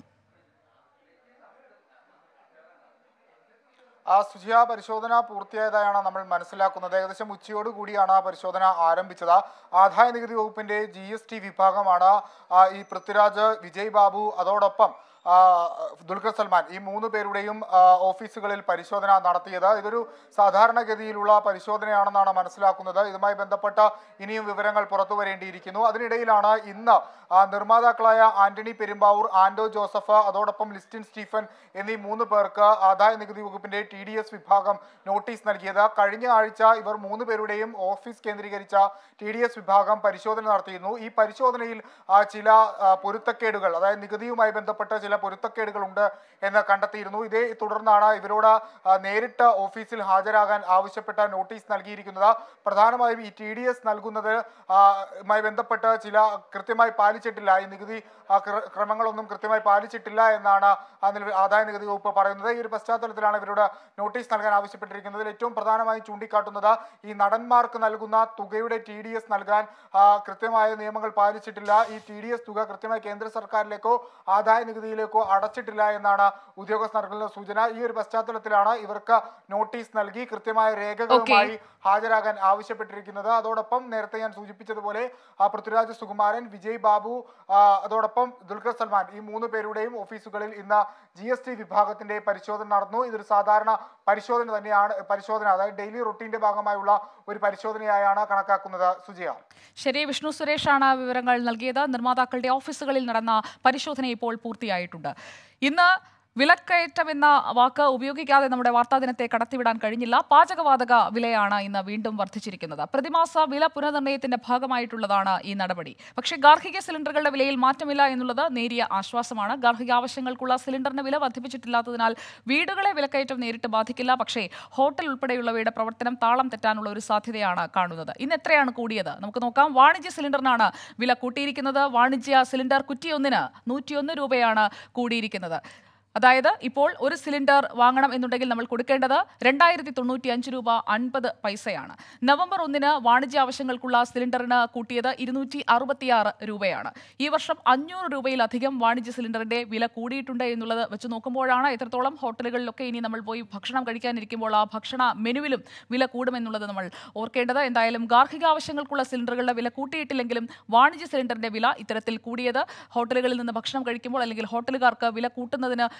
Speaker 13: ആ സുജിയ പരിശോധന പൂർത്തിയായതായാണ് നമ്മൾ മനസ്സിലാക്കുന്നത് ഏകദേശം ഉച്ചയോട് കൂടിയാണ് ആ പരിശോധന ആരംഭിച്ചത് ആദായ നികുതി വകുപ്പിന്റെ ജി എസ് ടി വിഭാഗമാണ് ആ, ഈ പൃഥ്വിരാജ് വിജയ് ബാബു അതോടൊപ്പം ആ, ദുൽഖർ സൽമാൻ ഈ മൂന്ന് പേരുടെയും ആ, ഓഫീസുകളിൽ പരിശോധന നടത്തിയത് ഇതൊരു സാധാരണഗതിയിലുള്ള പരിശോധനയാണെന്നാണ് മനസ്സിലാക്കുന്നത് ഇതുമായി ബന്ധപ്പെട്ട ഇനിയും വിവരങ്ങൾ പുറത്തു വരേണ്ടിയിരിക്കുന്നു അതിനിടയിലാണ് ഇന്ന് ആ, നിർമ്മാതാക്കളായ ആന്റണി പെരുമ്പാവൂർ ആന്റോ ജോസഫ് അതോടൊപ്പം ലിസ്റ്റിൻ സ്റ്റീഫൻ എന്നീ മൂന്ന് പേർക്ക് ആദായ നികുതി വകുപ്പിന്റെ ടി ഡി എസ് വിഭാഗം നോട്ടീസ് നൽകിയത് കഴിഞ്ഞ ആഴ്ച ഇവർ മൂന്ന് പേരുടെയും ഓഫീസ് കേന്ദ്രീകരിച്ച ടി ഡി എസ് വിഭാഗം പരിശോധന നടത്തിയിരുന്നു ഈ പരിശോധനയിൽ ആ, ചില ആ, പൊരുത്തക്കേടുകൾ അതായത് നികുതിയുമായി ബന്ധപ്പെട്ട ചില പൊരുത്തക്കേടുകൾ ഉണ്ട് എന്ന് കണ്ടെത്തിയിരുന്നു ഇതേ തുടർന്നാണ് ഇവരോട് ആ, നേരിട്ട് ഓഫീസിൽ ഹാജരാകാൻ ആവശ്യപ്പെട്ട നോട്ടീസ് നൽകിയിരിക്കുന്നത് പ്രധാനമായും ഈ ടി ഡി എസ് നൽകുന്നത് ആ, മായി ബന്ധപ്പെട്ട് ചില കൃത്യമായി പാലിച്ചിട്ടില്ല ഈ നികുതി ആ, ക്ര- ക്രമങ്ങളൊന്നും കൃത്യമായി പാലിച്ചിട്ടില്ല എന്നാണ് ആ നിലവിൽ ആദായ നികുതി വകുപ്പ് പറയുന്നത് ഈ ഒരു പശ്ചാത്തലത്തിലാണ് ഇവരോട് നോട്ടീസ് നൽകാൻ ആവശ്യപ്പെട്ടിരിക്കുന്നത് ഏറ്റവും പ്രധാനമായി ചൂണ്ടിക്കാട്ടുന്നത് ഈ നടന്മാർക്ക് നൽകുന്ന തുകയുടെ ടി ഡി എസ് നൽകാൻ ആ, കൃത്യമായ നിയമങ്ങൾ പാലിച്ചിട്ടില്ല ഈ ടി ഡി എസ് തുക കൃത്യമായി കേന്ദ്ര സർക്കാരിലേക്കോ ആദായ നികുതിയിലേക്കോ അടച്ചിട്ടില്ല എന്നാണ് ഉദ്യോഗസ്ഥർ നൽകുന്ന സൂചന ഈ ഒരു പശ്ചാത്തലത്തിലാണ് ഇവർക്ക് നോട്ടീസ് നൽകി കൃത്യമായ രേഖകളുമായി ഹാജരാകാൻ ആവശ്യപ്പെട്ടിരിക്കുന്നത് അതോടൊപ്പം നേരത്തെ ഞാൻ സൂചിപ്പിച്ചതുപോലെ ആ, പൃഥ്വിരാജ് സുകുമാരൻ വിജയ് ബാബു ആ, അതോടൊപ്പം ദുൽഖർ സൽമാൻ ഈ മൂന്ന് പേരുടെയും ഓഫീസുകളിൽ ഇന്ന് ജി എസ് ടി വിഭാഗത്തിന്റെ പരിശോധന നടന്നു ഇതൊരു സാധാരണ പരിശോധന തന്നെയാണ് പരിശോധന അതായത് ഡെയിലി റൊട്ടീന്റെ ഭാഗമായുള്ള ഒരു പരിശോധനയായാണ് കണക്കാക്കുന്നത് സുജിയ
Speaker 1: ശരി വിഷ്ണു സുരേഷാണ് വിവരങ്ങൾ നൽകിയത് നിർമ്മാതാക്കളുടെ ഓഫീസുകളിൽ നടന്ന പരിശോധന ഇപ്പോൾ പൂർത്തിയായിട്ടുണ്ട് ഇന്ന് വിലക്കയറ്റം എന്ന വാക്ക് ഉപയോഗിക്കാതെ നമ്മുടെ വാർത്താ ദിനത്തെ കടത്തിവിടാൻ കഴിഞ്ഞില്ല പാചകവാതക വിലയാണ് ഇന്ന് വീണ്ടും വർദ്ധിച്ചിരിക്കുന്നത് പ്രതിമാസ വില പുനർനിർണ്ണയത്തിന്റെ ഭാഗമായിട്ടുള്ളതാണ് ഈ നടപടി പക്ഷേ ഗാർഹിക സിലിണ്ടറുകളുടെ വിലയിൽ മാറ്റമില്ല എന്നുള്ളത് നേരിയ ആശ്വാസമാണ് ഗാർഹിക ആവശ്യങ്ങൾക്കുള്ള സിലിണ്ടറിന് വില വർദ്ധിപ്പിച്ചിട്ടില്ലാത്തതിനാൽ വീടുകളെ വിലക്കയറ്റം നേരിട്ട് ബാധിക്കില്ല പക്ഷേ ഹോട്ടൽ ഉൾപ്പെടെയുള്ളവയുടെ പ്രവർത്തനം താളം തെറ്റാനുള്ള ഒരു സാധ്യതയാണ് കാണുന്നത് ഇന്ന് എത്രയാണ് കൂടിയത് നമുക്ക് നോക്കാം വാണിജ്യ സിലിണ്ടറിനാണ് വില കൂട്ടിയിരിക്കുന്നത് വാണിജ്യ സിലിണ്ടർ കുറ്റിയൊന്നിന് നൂറ്റിയൊന്ന് രൂപയാണ് കൂടിയിരിക്കുന്നത് അതായത് ഇപ്പോൾ ഒരു സിലിണ്ടർ വാങ്ങണം എന്നുണ്ടെങ്കിൽ നമ്മൾ കൊടുക്കേണ്ടത് രണ്ടായിരത്തി തൊണ്ണൂറ്റി അഞ്ച് രൂപ അൻപത് പൈസയാണ് നവംബർ ഒന്നിന് വാണിജ്യ ആവശ്യങ്ങൾക്കുള്ള സിലിണ്ടറിന് കൂട്ടിയത് ഇരുന്നൂറ്റി അറുപത്തിയാറ് രൂപയാണ് ഈ വർഷം അഞ്ഞൂറ് രൂപയിലധികം വാണിജ്യ സിലിണ്ടറിന്റെ വില കൂടിയിട്ടുണ്ട് എന്നുള്ളത് വെച്ച് നോക്കുമ്പോഴാണ് എത്രത്തോളം ഹോട്ടലുകളിലൊക്കെ ഇനി നമ്മൾ പോയി ഭക്ഷണം കഴിക്കാനിരിക്കുമ്പോൾ ആ ഭക്ഷണ മെനുവിലും വില കൂടുമെന്നുള്ളത് നമ്മൾ ഓർക്കേണ്ടത് എന്തായാലും ഗാർഹിക ആവശ്യങ്ങൾക്കുള്ള സിലിണ്ടറുകളുടെ വില കൂട്ടിയിട്ടില്ലെങ്കിലും വാണിജ്യ സിലിണ്ടറിന്റെ വില ഇത്തരത്തിൽ കൂടിയത് ഹോട്ടലുകളിൽ നിന്ന് ഭക്ഷണം കഴിക്കുമ്പോൾ അല്ലെങ്കിൽ ഹോട്ടലുകാർക്ക് വില കൂട്ടുന്നതിന്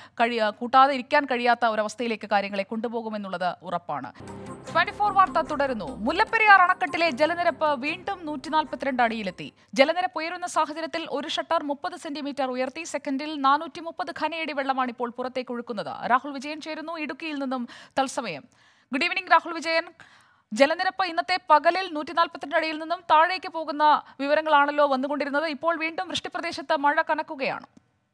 Speaker 1: കഴിയ കൂട്ടാതെ ഇരിക്കാൻ കഴിയാത്ത ഒരവസ്ഥയിലേക്ക് കാര്യങ്ങളെ കൊണ്ടുപോകുമെന്നുള്ളത് ഉറപ്പാണ് ട്വന്റി ഫോർ വാർത്ത തുടരുന്നു മുല്ലപ്പെരിയാർ അണക്കെട്ടിലെ ജലനിരപ്പ് വീണ്ടും നൂറ്റി നാൽപ്പത്തിരണ്ട് അടിയിലെത്തി ജലനിരപ്പ് ഉയരുന്ന സാഹചര്യത്തിൽ ഒരു ഷട്ടർ മുപ്പത് സെന്റിമീറ്റർ ഉയർത്തി സെക്കൻഡിൽ നാനൂറ്റി മുപ്പത് ഖനയടി വെള്ളമാണ് ഇപ്പോൾ പുറത്തേക്ക് ഒഴുക്കുന്നത് രാഹുൽ വിജയൻ ചേരുന്നു ഇടുക്കിയിൽ നിന്നും തത്സമയം ഗുഡ് ഈവനിംഗ് രാഹുൽ വിജയൻ ജലനിരപ്പ് ഇന്നത്തെ പകലിൽ നൂറ്റി നാൽപ്പത്തിരണ്ട് അടിയിൽ നിന്നും താഴേക്ക് പോകുന്ന വിവരങ്ങളാണല്ലോ വന്നുകൊണ്ടിരുന്നത് ഇപ്പോൾ വീണ്ടും വൃഷ്ടിപ്രദേശത്ത് മഴ കനക്കുകയാണ്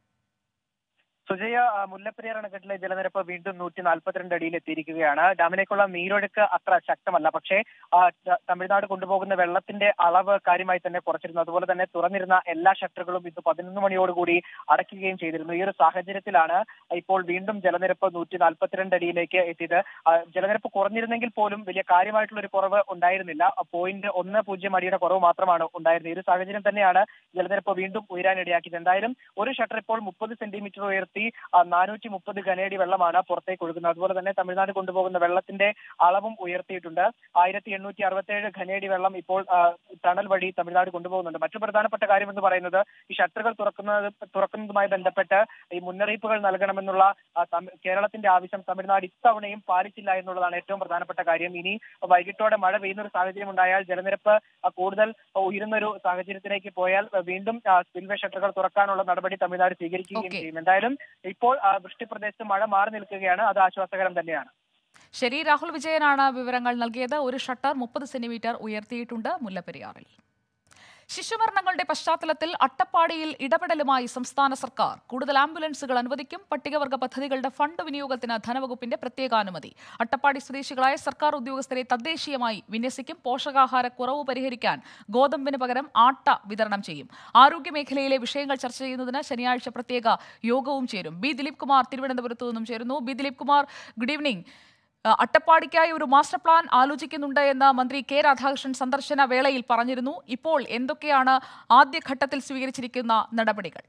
Speaker 14: സുജയ ആ, മുല്ലപ്പെരിയാർ അണക്കെട്ടിലെ ജലനിരപ്പ് വീണ്ടും നൂറ്റി നാൽപ്പത്തിരണ്ട് അടിയിൽ എത്തിയിരിക്കുകയാണ് ഡാമിലേക്കുള്ള നീരൊഴുക്ക് അത്ര ശക്തമല്ല പക്ഷേ ആ, ത- തമിഴ്നാട് കൊണ്ടുപോകുന്ന വെള്ളത്തിന്റെ അളവ് കാര്യമായി തന്നെ കുറച്ചിരുന്നു അതുപോലെ തന്നെ തുറന്നിരുന്ന എല്ലാ ഷട്ടറുകളും ഇന്ന് പതിനൊന്ന് മണിയോടുകൂടി അടയ്ക്കുകയും ചെയ്തിരുന്നു ഈ ഒരു സാഹചര്യത്തിലാണ് ഇപ്പോൾ വീണ്ടും ജലനിരപ്പ് നൂറ്റി നാൽപ്പത്തിരണ്ട് അടിയിലേക്ക് എത്തിയത് ആ, ജലനിരപ്പ് കുറഞ്ഞിരുന്നെങ്കിൽ പോലും വലിയ കാര്യമായിട്ടുള്ള ഒരു കുറവ് ഉണ്ടായിരുന്നില്ല പോയിന്റ് ഒന്ന് പൂജ്യം അടിയുടെ കുറവ് മാത്രമാണ് ഉണ്ടായിരുന്നത് ഈ ഒരു സാഹചര്യം തന്നെയാണ് ജലനിരപ്പ് വീണ്ടും ഉയരാനിടയാക്കിയത് എന്തായാലും ഒരു ഷട്ടർ ഇപ്പോൾ മുപ്പത് സെന്റിമീറ്റർ ഉയർത്തി നാനൂറ്റി മുപ്പത് ഘനയടി വെള്ളമാണ് പുറത്തേക്ക് ഒഴുകുന്നത് അതുപോലെ തന്നെ തമിഴ്നാട് കൊണ്ടുപോകുന്ന വെള്ളത്തിന്റെ അളവും ഉയർത്തിയിട്ടുണ്ട് ആയിരത്തി എണ്ണൂറ്റി അറുപത്തേഴ് ഘനയടി വെള്ളം ഇപ്പോൾ ആ, ടണൽ വഴി തമിഴ്നാട് കൊണ്ടുപോകുന്നുണ്ട് മറ്റു പ്രധാനപ്പെട്ട കാര്യം എന്ന് പറയുന്നത് ഈ ഷട്ടറുകൾ തുറക്കുന്നത് തുറക്കുന്നതുമായി ബന്ധപ്പെട്ട് ഈ മുന്നറിയിപ്പുകൾ നൽകണമെന്നുള്ള ആ, തമി- കേരളത്തിന്റെ ആവശ്യം തമിഴ്നാട് ഇത്തവണയും പാലിച്ചില്ല എന്നുള്ളതാണ് ഏറ്റവും പ്രധാനപ്പെട്ട കാര്യം ഇനി വൈകിട്ടോടെ മഴ പെയ്യുന്ന ഒരു സാഹചര്യം ഉണ്ടായാൽ ജലനിരപ്പ് ആ, കൂടുതൽ ഉയരുന്ന ഒരു സാഹചര്യത്തിലേക്ക് പോയാൽ ആ, വീണ്ടും സ്പിൽവേ ഷട്ടറുകൾ തുറക്കാനുള്ള നടപടി തമിഴ്നാട് സ്വീകരിക്കുകയും ചെയ്യും എന്തായാലും ഇപ്പോൾ ആ, വൃഷ്ടിപ്രദേശത്ത് മഴ മാറി നിൽക്കുകയാണ് അത് ആശ്വാസകരം തന്നെയാണ്
Speaker 1: ശരി രാഹുൽ വിജയനാണ് വിവരങ്ങൾ നൽകിയത് ഒരു ഷട്ടർ മുപ്പത് സെന്റിമീറ്റർ ഉയർത്തിയിട്ടുണ്ട് മുല്ലപ്പെരിയാറിൽ ശിശുമരണങ്ങളുടെ പശ്ചാത്തലത്തിൽ അട്ടപ്പാടിയിൽ ഇടപെടലുമായി സംസ്ഥാന സർക്കാർ കൂടുതൽ ആംബുലൻസുകൾ അനുവദിക്കും പട്ടികവർഗ പദ്ധതികളുടെ ഫണ്ട് വിനിയോഗത്തിന് ധനവകുപ്പിന്റെ പ്രത്യേകാനുമതി അട്ടപ്പാടി സ്വദേശികളായ സർക്കാർ ഉദ്യോഗസ്ഥരെ തദ്ദേശീയമായി വിന്യസിക്കും പോഷകാഹാര കുറവ് പരിഹരിക്കാൻ ഗോതമ്പിന് പകരം ആട്ട വിതരണം ചെയ്യും ആരോഗ്യമേഖലയിലെ വിഷയങ്ങൾ ചർച്ച ചെയ്യുന്നതിന് ശനിയാഴ്ച പ്രത്യേക യോഗവും ചേരും ബി ദിലീപ് കുമാർ തിരുവനന്തപുരത്തു നിന്നും ചേരുന്നു B Dileep Kumar good evening ആ, അട്ടപ്പാടിക്കായി ഒരു മാസ്റ്റർ പ്ലാൻ ആലോചിക്കുന്നുണ്ട് എന്ന് മന്ത്രി കെ രാധാകൃഷ്ണൻ സന്ദർശന വേളയിൽ പറഞ്ഞിരുന്നു ഇപ്പോൾ എന്തൊക്കെയാണ് ആദ്യഘട്ടത്തിൽ സ്വീകരിച്ചിരിക്കുന്ന നടപടികൾ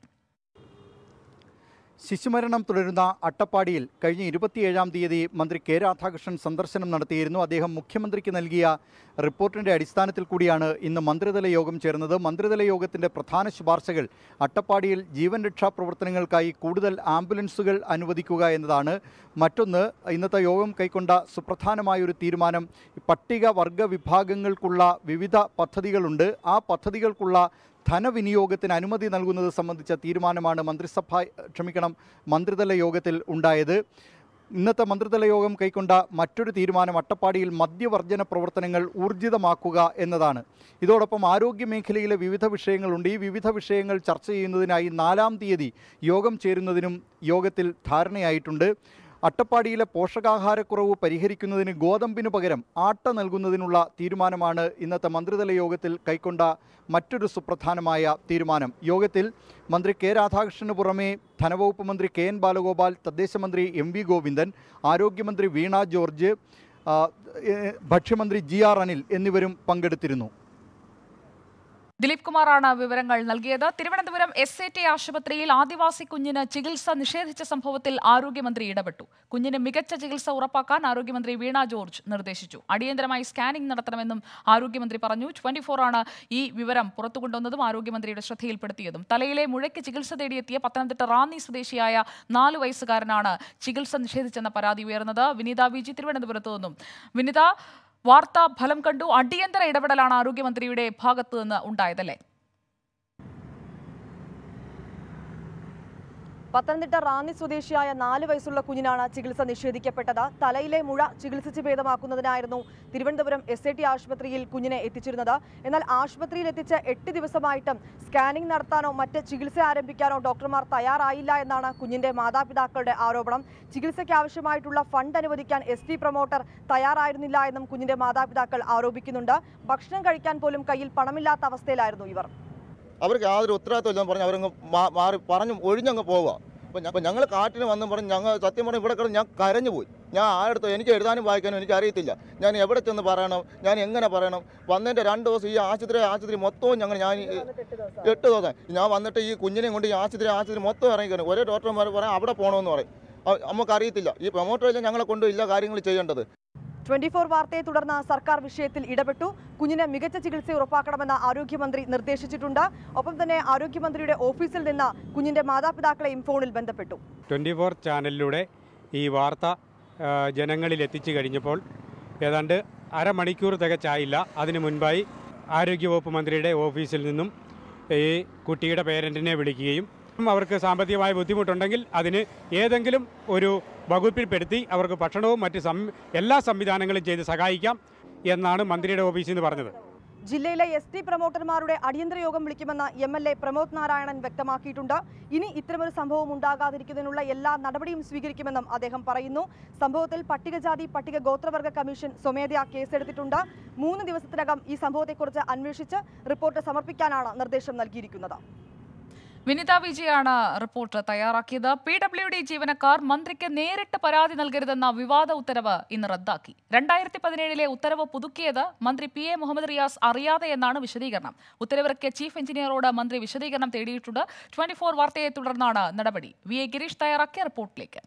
Speaker 15: ശിശുമരണം തുടരുന്ന അട്ടപ്പാടിയിൽ കഴിഞ്ഞ ഇരുപത്തിയേഴാം തീയതി മന്ത്രി കെ രാധാകൃഷ്ണൻ സന്ദർശനം നടത്തിയിരുന്നു അദ്ദേഹം മുഖ്യമന്ത്രിക്ക് നൽകിയ റിപ്പോർട്ടിന്റെ അടിസ്ഥാനത്തിൽ കൂടിയാണ് ഇന്ന് മന്ത്രിതല യോഗം ചേർന്നത് മന്ത്രിതല യോഗത്തിന്റെ പ്രധാന ശുപാർശകൾ അട്ടപ്പാടിയിൽ ജീവൻ രക്ഷാ പ്രവർത്തനങ്ങൾക്കായി കൂടുതൽ ആംബുലൻസുകൾ അനുവദിക്കുക എന്നതാണ് മറ്റൊന്ന് ഇന്നത്തെ യോഗം കൈക്കൊണ്ട സുപ്രധാനമായ ഒരു തീരുമാനം പട്ടിക വർഗ വിഭാഗങ്ങൾക്കുള്ള വിവിധ പദ്ധതികളുണ്ട് ആ പദ്ധതികൾക്കുള്ള ധനവിനിയോഗത്തിന് അനുമതി നൽകുന്നത് സംബന്ധിച്ച തീരുമാനമാണ് മന്ത്രിസഭ ക്ഷമിക്കണം മന്ത്രിതല യോഗത്തിൽ ഉണ്ടായത് ഇന്നത്തെ മന്ത്രിതല യോഗം കൈക്കൊണ്ട മറ്റൊരു തീരുമാനം അട്ടപ്പാടിയിൽ മദ്യവർജന പ്രവർത്തനങ്ങൾ ഊർജിതമാക്കുക എന്നതാണ് ഇതോടൊപ്പം ആരോഗ്യ മേഖലയിലെ വിവിധ വിഷയങ്ങളുണ്ട് ഈ വിവിധ വിഷയങ്ങൾ ചർച്ച ചെയ്യുന്നതിനായി നാലാം തീയതി യോഗം ചേരുന്നതിനും യോഗത്തിൽ ധാരണയായിട്ടുണ്ട് അട്ടപ്പാടിയിലെ പോഷകാഹാരക്കുറവ് പരിഹരിക്കുന്നതിന് ഗോതമ്പിന് പകരം ആട്ട നൽകുന്നതിനുള്ള തീരുമാനമാണ് ഇന്നത്തെ മന്ത്രിതല യോഗത്തിൽ കൈക്കൊണ്ട മറ്റൊരു സുപ്രധാനമായ തീരുമാനം യോഗത്തിൽ മന്ത്രി കെ രാധാകൃഷ്ണന് പുറമെ ധനവകുപ്പ് മന്ത്രി കെ എൻ ബാലഗോപാൽ തദ്ദേശ മന്ത്രി എം വി ഗോവിന്ദൻ ആരോഗ്യമന്ത്രി വീണ ജോർജ് ആ, ഏ, ഭക്ഷ്യമന്ത്രി ജി ആർ അനിൽ എന്നിവരും പങ്കെടുത്തിരുന്നു
Speaker 1: ദിലീപ് കുമാറാണ് വിവരങ്ങൾ നൽകിയത് തിരുവനന്തപുരം എസ് എ ടി ആശുപത്രിയിൽ ആദിവാസി കുഞ്ഞിന് ചികിത്സ നിഷേധിച്ച സംഭവത്തിൽ ആരോഗ്യമന്ത്രി ഇടപെട്ടു കുഞ്ഞിന് മികച്ച ചികിത്സ ഉറപ്പാക്കാൻ ആരോഗ്യമന്ത്രി വീണ ജോർജ് നിർദ്ദേശിച്ചു അടിയന്തരമായി സ്കാനിംഗ് നടത്തണമെന്നും ആരോഗ്യമന്ത്രി പറഞ്ഞു ട്വന്റി ആണ് ഈ വിവരം പുറത്തുകൊണ്ടുവന്നതും ആരോഗ്യമന്ത്രിയുടെ ശ്രദ്ധയിൽപ്പെടുത്തിയതും തലയിലെ മുഴയ്ക്ക് ചികിത്സ തേടിയെത്തിയ പത്തനംതിട്ട റാന്നി സ്വദേശിയായ നാല് വയസ്സുകാരനാണ് ചികിത്സ നിഷേധിച്ചെന്ന പരാതി ഉയർന്നത് വിനീത വി ജി തിരുവനന്തപുരത്ത് നിന്നും വിനിത വാർത്താ ഫലം കണ്ടു അടിയന്തര ഇടപെടലാണ് ആരോഗ്യമന്ത്രിയുടെ ഭാഗത്തു നിന്ന് ഉണ്ടായതല്ലേ
Speaker 16: പത്തനംതിട്ട റാന്നി സ്വദേശിയായ നാല് വയസ്സുള്ള കുഞ്ഞിനാണ് ചികിത്സ നിഷേധിക്കപ്പെട്ടത് തലയിലെ മുഴ ചികിത്സിച്ച് ഭേദമാക്കുന്നതിനായിരുന്നു തിരുവനന്തപുരം എസ് ഐ ടി ആശുപത്രിയിൽ കുഞ്ഞിനെ എത്തിച്ചിരുന്നത് എന്നാൽ ആശുപത്രിയിൽ എത്തിച്ച് എട്ട് ദിവസമായിട്ടും സ്കാനിംഗ് നടത്താനോ മറ്റ് ചികിത്സ ആരംഭിക്കാനോ ഡോക്ടർമാർ തയ്യാറായില്ല എന്നാണ് കുഞ്ഞിന്റെ മാതാപിതാക്കളുടെ ആരോപണം ചികിത്സയ്ക്ക് ആവശ്യമായിട്ടുള്ള ഫണ്ട് അനുവദിക്കാൻ എസ് ടി പ്രൊമോട്ടർ തയ്യാറായിരുന്നില്ല എന്നും കുഞ്ഞിന്റെ മാതാപിതാക്കൾ ആരോപിക്കുന്നുണ്ട് ഭക്ഷണം കഴിക്കാൻ പോലും കയ്യിൽ പണമില്ലാത്ത അവസ്ഥയിലായിരുന്നു ഇവർ
Speaker 17: അവർക്ക് യാതൊരു ഉത്തരവാദിത്വമില്ലെന്ന് പറഞ്ഞ് അവരങ്ങ് മാ- മാറി പറഞ്ഞു ഒഴിഞ്ഞങ്ങ് പോവുക അപ്പം അപ്പം ഞങ്ങൾ കാട്ടിന് വന്നും പറഞ്ഞ് ഞങ്ങൾ സത്യം പറഞ്ഞ് ഇവിടെ കിടന്ന് ഞാൻ കരഞ്ഞു പോയി ഞാൻ ആരുടെ എനിക്ക് എഴുതാനും വായിക്കാനും എനിക്ക് അറിയത്തില്ല ഞാൻ എവിടെ ചെന്ന് പറയണം ഞാൻ എങ്ങനെ പറയണം വന്നതിൻ്റെ രണ്ട് ദിവസം ഈ ആശുപത്രി ആശുപത്രി മൊത്തവും ഞങ്ങൾ ഞാൻ ഈ എട്ട് ദിവസം ഞാൻ വന്നിട്ട് ഈ കുഞ്ഞിനെയും കൊണ്ട് ഈ ആശുപത്രി ആശുപത്രി മൊത്തം ഇറങ്ങിക്കണം ഒരേ ഡോക്ടർമാർ പറയാം അവിടെ പോകണമെന്ന് പറയും അ- നമുക്ക് അറിയത്തില്ല ഈ പ്രൊമോട്ടറിൽ ഞങ്ങളെ കൊണ്ട് ഇല്ല കാര്യങ്ങൾ ചെയ്യേണ്ടത്
Speaker 16: ട്വന്റി ഫോർ വാർത്തയെ തുടർന്ന് സർക്കാർ വിഷയത്തിൽ ഇടപെട്ടു കുഞ്ഞിന് മികച്ച ചികിത്സ ഉറപ്പാക്കണമെന്ന് ആരോഗ്യമന്ത്രി നിർദ്ദേശിച്ചിട്ടുണ്ട് ഒപ്പം തന്നെ ആരോഗ്യമന്ത്രിയുടെ ഓഫീസിൽ നിന്ന് കുഞ്ഞിന്റെ മാതാപിതാക്കളെയും ഫോണിൽ ബന്ധപ്പെട്ടു
Speaker 18: ട്വൻറ്റി ഫോർ ചാനലിലൂടെ ഈ വാർത്ത ആ, ജനങ്ങളിൽ എത്തിച്ചു കഴിഞ്ഞപ്പോൾ ഏതാണ്ട് അരമണിക്കൂർ തികച്ചായില്ല അതിനു മുൻപായി ആരോഗ്യവകുപ്പ് മന്ത്രിയുടെ ഓഫീസിൽ നിന്നും ഈ കുട്ടിയുടെ പേരൻറ്റിനെ വിളിക്കുകയും അവർക്ക് സാമ്പത്തികമായ ബുദ്ധിമുട്ടുണ്ടെങ്കിൽ അതിന് ഏതെങ്കിലും ഒരു വകുപ്പിൽപ്പെടുത്തി അവർക്ക് ഭക്ഷണവും മറ്റ് സം എല്ലാ സംവിധാനങ്ങളും ചെയ്ത് സഹായിക്കാം എന്നാണ് മന്ത്രിയുടെ ഓഫീസിൽ നിന്ന് പറഞ്ഞത്
Speaker 16: ജില്ലയിലെ എസ് ടി പ്രൊമോട്ടർമാരുടെ അടിയന്തര യോഗം വിളിക്കുമെന്ന് M L A Pramod Narayanan വ്യക്തമാക്കിയിട്ടുണ്ട് ഇനി ഇത്തരമൊരു സംഭവം ഉണ്ടാകാതിരിക്കുന്നതിനുള്ള എല്ലാ നടപടിയും സ്വീകരിക്കുമെന്നും അദ്ദേഹം പറയുന്നു സംഭവത്തിൽ പട്ടികജാതി പട്ടിക ഗോത്രവർഗ കമ്മീഷൻ സ്വമേധയാ കേസെടുത്തിട്ടുണ്ട് മൂന്ന് ദിവസത്തിനകം ഈ സംഭവത്തെക്കുറിച്ച് അന്വേഷിച്ച് റിപ്പോർട്ട് സമർപ്പിക്കാനാണ് നിർദ്ദേശം നൽകിയിരിക്കുന്നത്
Speaker 1: വിനിത വിജയാണ് റിപ്പോർട്ട് തയ്യാറാക്കിയത് പി ഡബ്ല്യു ഡി ജീവനക്കാർ മന്ത്രിക്ക് നേരിട്ട് പരാതി നൽകരുതെന്ന വിവാദ ഉത്തരവ് ഇന്ന് റദ്ദാക്കി രണ്ടായിരത്തി പതിനേഴിലെ ഉത്തരവ് പുതുക്കിയത് മന്ത്രി പി എ മുഹമ്മദ് റിയാസ് അറിയാതെ എന്നാണ് വിശദീകരണം ഉത്തരവിറക്കിയ ചീഫ് എഞ്ചിനീയറോട് മന്ത്രി വിശദീകരണം തേടിയിട്ടുണ്ട് ട്വന്റി ഫോർ വാർത്തയെ തുടർന്നാണ് നടപടി വി എ ഗിരീഷ് തയ്യാറാക്കിയ റിപ്പോർട്ടിലേക്ക്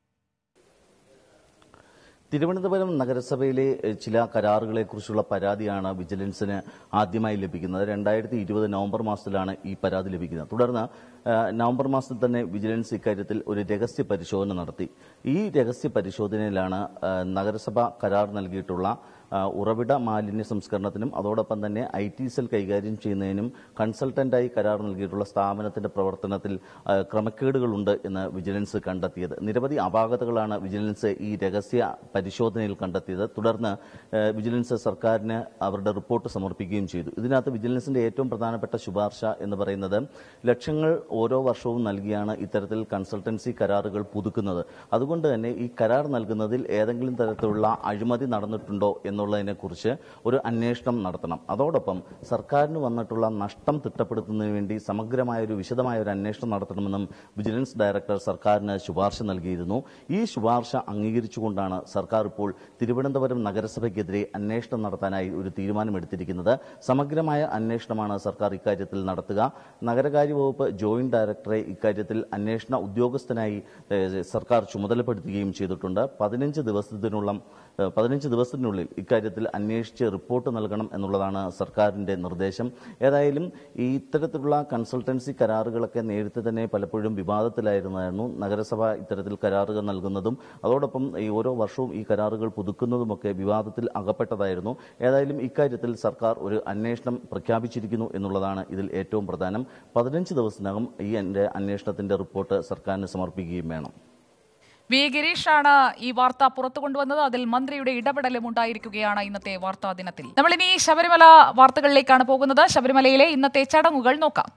Speaker 19: തിരുവനന്തപുരം നഗരസഭയിലെ എഹ്, ചില കരാറുകളെക്കുറിച്ചുള്ള പരാതിയാണ് വിജിലൻസിന് ആദ്യമായി ലഭിക്കുന്നത് രണ്ടായിരത്തി ഇരുപത് നവംബർ മാസത്തിലാണ് ഈ പരാതി ലഭിക്കുന്നത് തുടർന്ന് ഏഹ്, നവംബർ മാസത്തിൽ തന്നെ വിജിലൻസ് ഇക്കാര്യത്തിൽ ഒരു രഹസ്യ പരിശോധന നടത്തി ഈ രഹസ്യ പരിശോധനയിലാണ് ഏഹ്, നഗരസഭ കരാർ നൽകിയിട്ടുള്ള ഏഹ്, ഉറവിട മാലിന്യ സംസ്കരണത്തിനും അതോടൊപ്പം തന്നെ ഐ ടി സെൽ കൈകാര്യം ചെയ്യുന്നതിനും കൺസൾട്ടന്റായി കരാർ നൽകിയിട്ടുള്ള സ്ഥാപനത്തിന്റെ പ്രവർത്തനത്തിൽ ഏഹ്, ക്രമക്കേടുകളുണ്ട് എന്ന് വിജിലൻസ് കണ്ടെത്തിയത് നിരവധി അപാകതകളാണ് വിജിലൻസ് ഈ രഹസ്യ പരിശോധനയിൽ കണ്ടെത്തിയത് തുടർന്ന് ഏഹ്, വിജിലൻസ് സർക്കാരിന് അവരുടെ റിപ്പോർട്ട് സമർപ്പിക്കുകയും ചെയ്തു ഇതിനകത്ത് വിജിലൻസിന്റെ ഏറ്റവും പ്രധാനപ്പെട്ട ശുപാർശ എന്ന് പറയുന്നത് ലക്ഷങ്ങൾ ഓരോ വർഷവും നൽകിയാണ് ഇത്തരത്തിൽ കൺസൾട്ടൻസി കരാറുകൾ പുതുക്കുന്നത് അതുകൊണ്ട് തന്നെ ഈ കരാർ നൽകുന്നതിൽ ഏതെങ്കിലും തരത്തിലുള്ള അഴിമതി നടന്നിട്ടുണ്ടോ എന്നുള്ളതിനെക്കുറിച്ച് ഒരു അന്വേഷണം നടത്തണം അതോടൊപ്പം സർക്കാരിന് വന്നിട്ടുള്ള നഷ്ടം തിട്ടപ്പെടുത്തുന്നതിന് വേണ്ടി സമഗ്രമായ ഒരു വിശദമായ ഒരു അന്വേഷണം നടത്തണമെന്നും വിജിലൻസ് ഡയറക്ടർ സർക്കാരിന് ശുപാർശ നൽകിയിരുന്നു ഈ ശുപാർശ അംഗീകരിച്ചുകൊണ്ടാണ് സർക്കാർ ഇപ്പോൾ തിരുവനന്തപുരം നഗരസഭയ്ക്കെതിരെ അന്വേഷണം നടത്താനായി ഒരു തീരുമാനമെടുത്തിരിക്കുന്നത് സമഗ്രമായ അന്വേഷണമാണ് സർക്കാർ ഇക്കാര്യത്തിൽ നടത്തുക നഗരകാര്യ വകുപ്പ് ജോയിന്റ് ഡയറക്ടറെ ഇക്കാര്യത്തിൽ അന്വേഷണ ഉദ്യോഗസ്ഥനായി ഏഹ്, സർക്കാർ ചുമതലപ്പെടുത്തുകയും ചെയ്തിട്ടുണ്ട് പതിനഞ്ച് ദിവസത്തിനുള്ള ഏഹ്, പതിനഞ്ച് ദിവസത്തിനുള്ളിൽ ഇക്കാര്യത്തിൽ അന്വേഷിച്ച് റിപ്പോർട്ട് നൽകണം എന്നുള്ളതാണ് സർക്കാരിന്റെ നിർദ്ദേശം ഏതായാലും ഈ ഇത്തരത്തിലുള്ള കൺസൾട്ടൻസി കരാറുകളൊക്കെ നേരത്തെ തന്നെ പലപ്പോഴും വിവാദത്തിലായിരുന്നായിരുന്നു നഗരസഭ ഇത്തരത്തിൽ കരാറുകൾ നൽകുന്നതും അതോടൊപ്പം ഈ ഓരോ വർഷവും ഈ കരാറുകൾ പുതുക്കുന്നതുമൊക്കെ വിവാദത്തിൽ അകപ്പെട്ടതായിരുന്നു ഏതായാലും ഇക്കാര്യത്തിൽ സർക്കാർ ഒരു അന്വേഷണം പ്രഖ്യാപിച്ചിരിക്കുന്നു എന്നുള്ളതാണ് ഇതിൽ ഏറ്റവും പ്രധാനം പതിനഞ്ച് ദിവസത്തിനകം ഈ എൻ്റെ അന്വേഷണത്തിന്റെ റിപ്പോർട്ട് സർക്കാരിന് സമർപ്പിക്കുകയും വേണം
Speaker 1: വി എ ഗിരീഷാണ് ഈ വാർത്ത പുറത്തു കൊണ്ടുവന്നത് അതിൽ മന്ത്രിയുടെ ഇടപെടലും ഉണ്ടായിരിക്കുകയാണ് ഇന്നത്തെ വാർത്താ ദിനത്തിൽ നമ്മളിനി ശബരിമല വാർത്തകളിലേക്കാണ് പോകുന്നത് ശബരിമലയിലെ ഇന്നത്തെ ചടങ്ങുകൾ നോക്കാം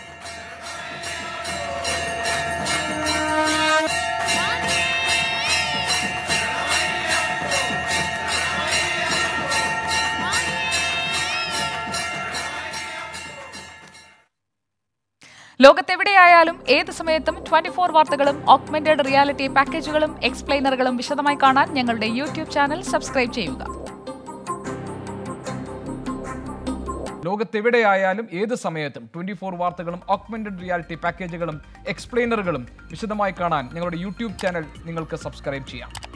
Speaker 1: ലോകത്തെവിടെയായാലും ഏത് സമയത്തും ട്വന്റി ഫോർ വാർത്തകളും ഓഗ്മെന്റഡ് റിയാലിറ്റി പാക്കേജുകളും എക്സ്പ്ലെയിനറുകളും വിശദമായി കാണാൻ ഞങ്ങളുടെ യൂട്യൂബ് ചാനൽ സബ്സ്ക്രൈബ് ചെയ്യുക
Speaker 20: ലോകത്തെവിടെയായാലും ഏത് സമയത്തും ട്വന്റി ഫോർ വാർത്തകളും ഓഗ്മെന്റഡ് റിയാലിറ്റി പാക്കേജുകളും എക്സ്പ്ലെയിനറുകളും വിശദമായി കാണാൻ ഞങ്ങളുടെ യൂട്യൂബ് ചാനൽ നിങ്ങൾക്ക് സബ്സ്ക്രൈബ് ചെയ്യാം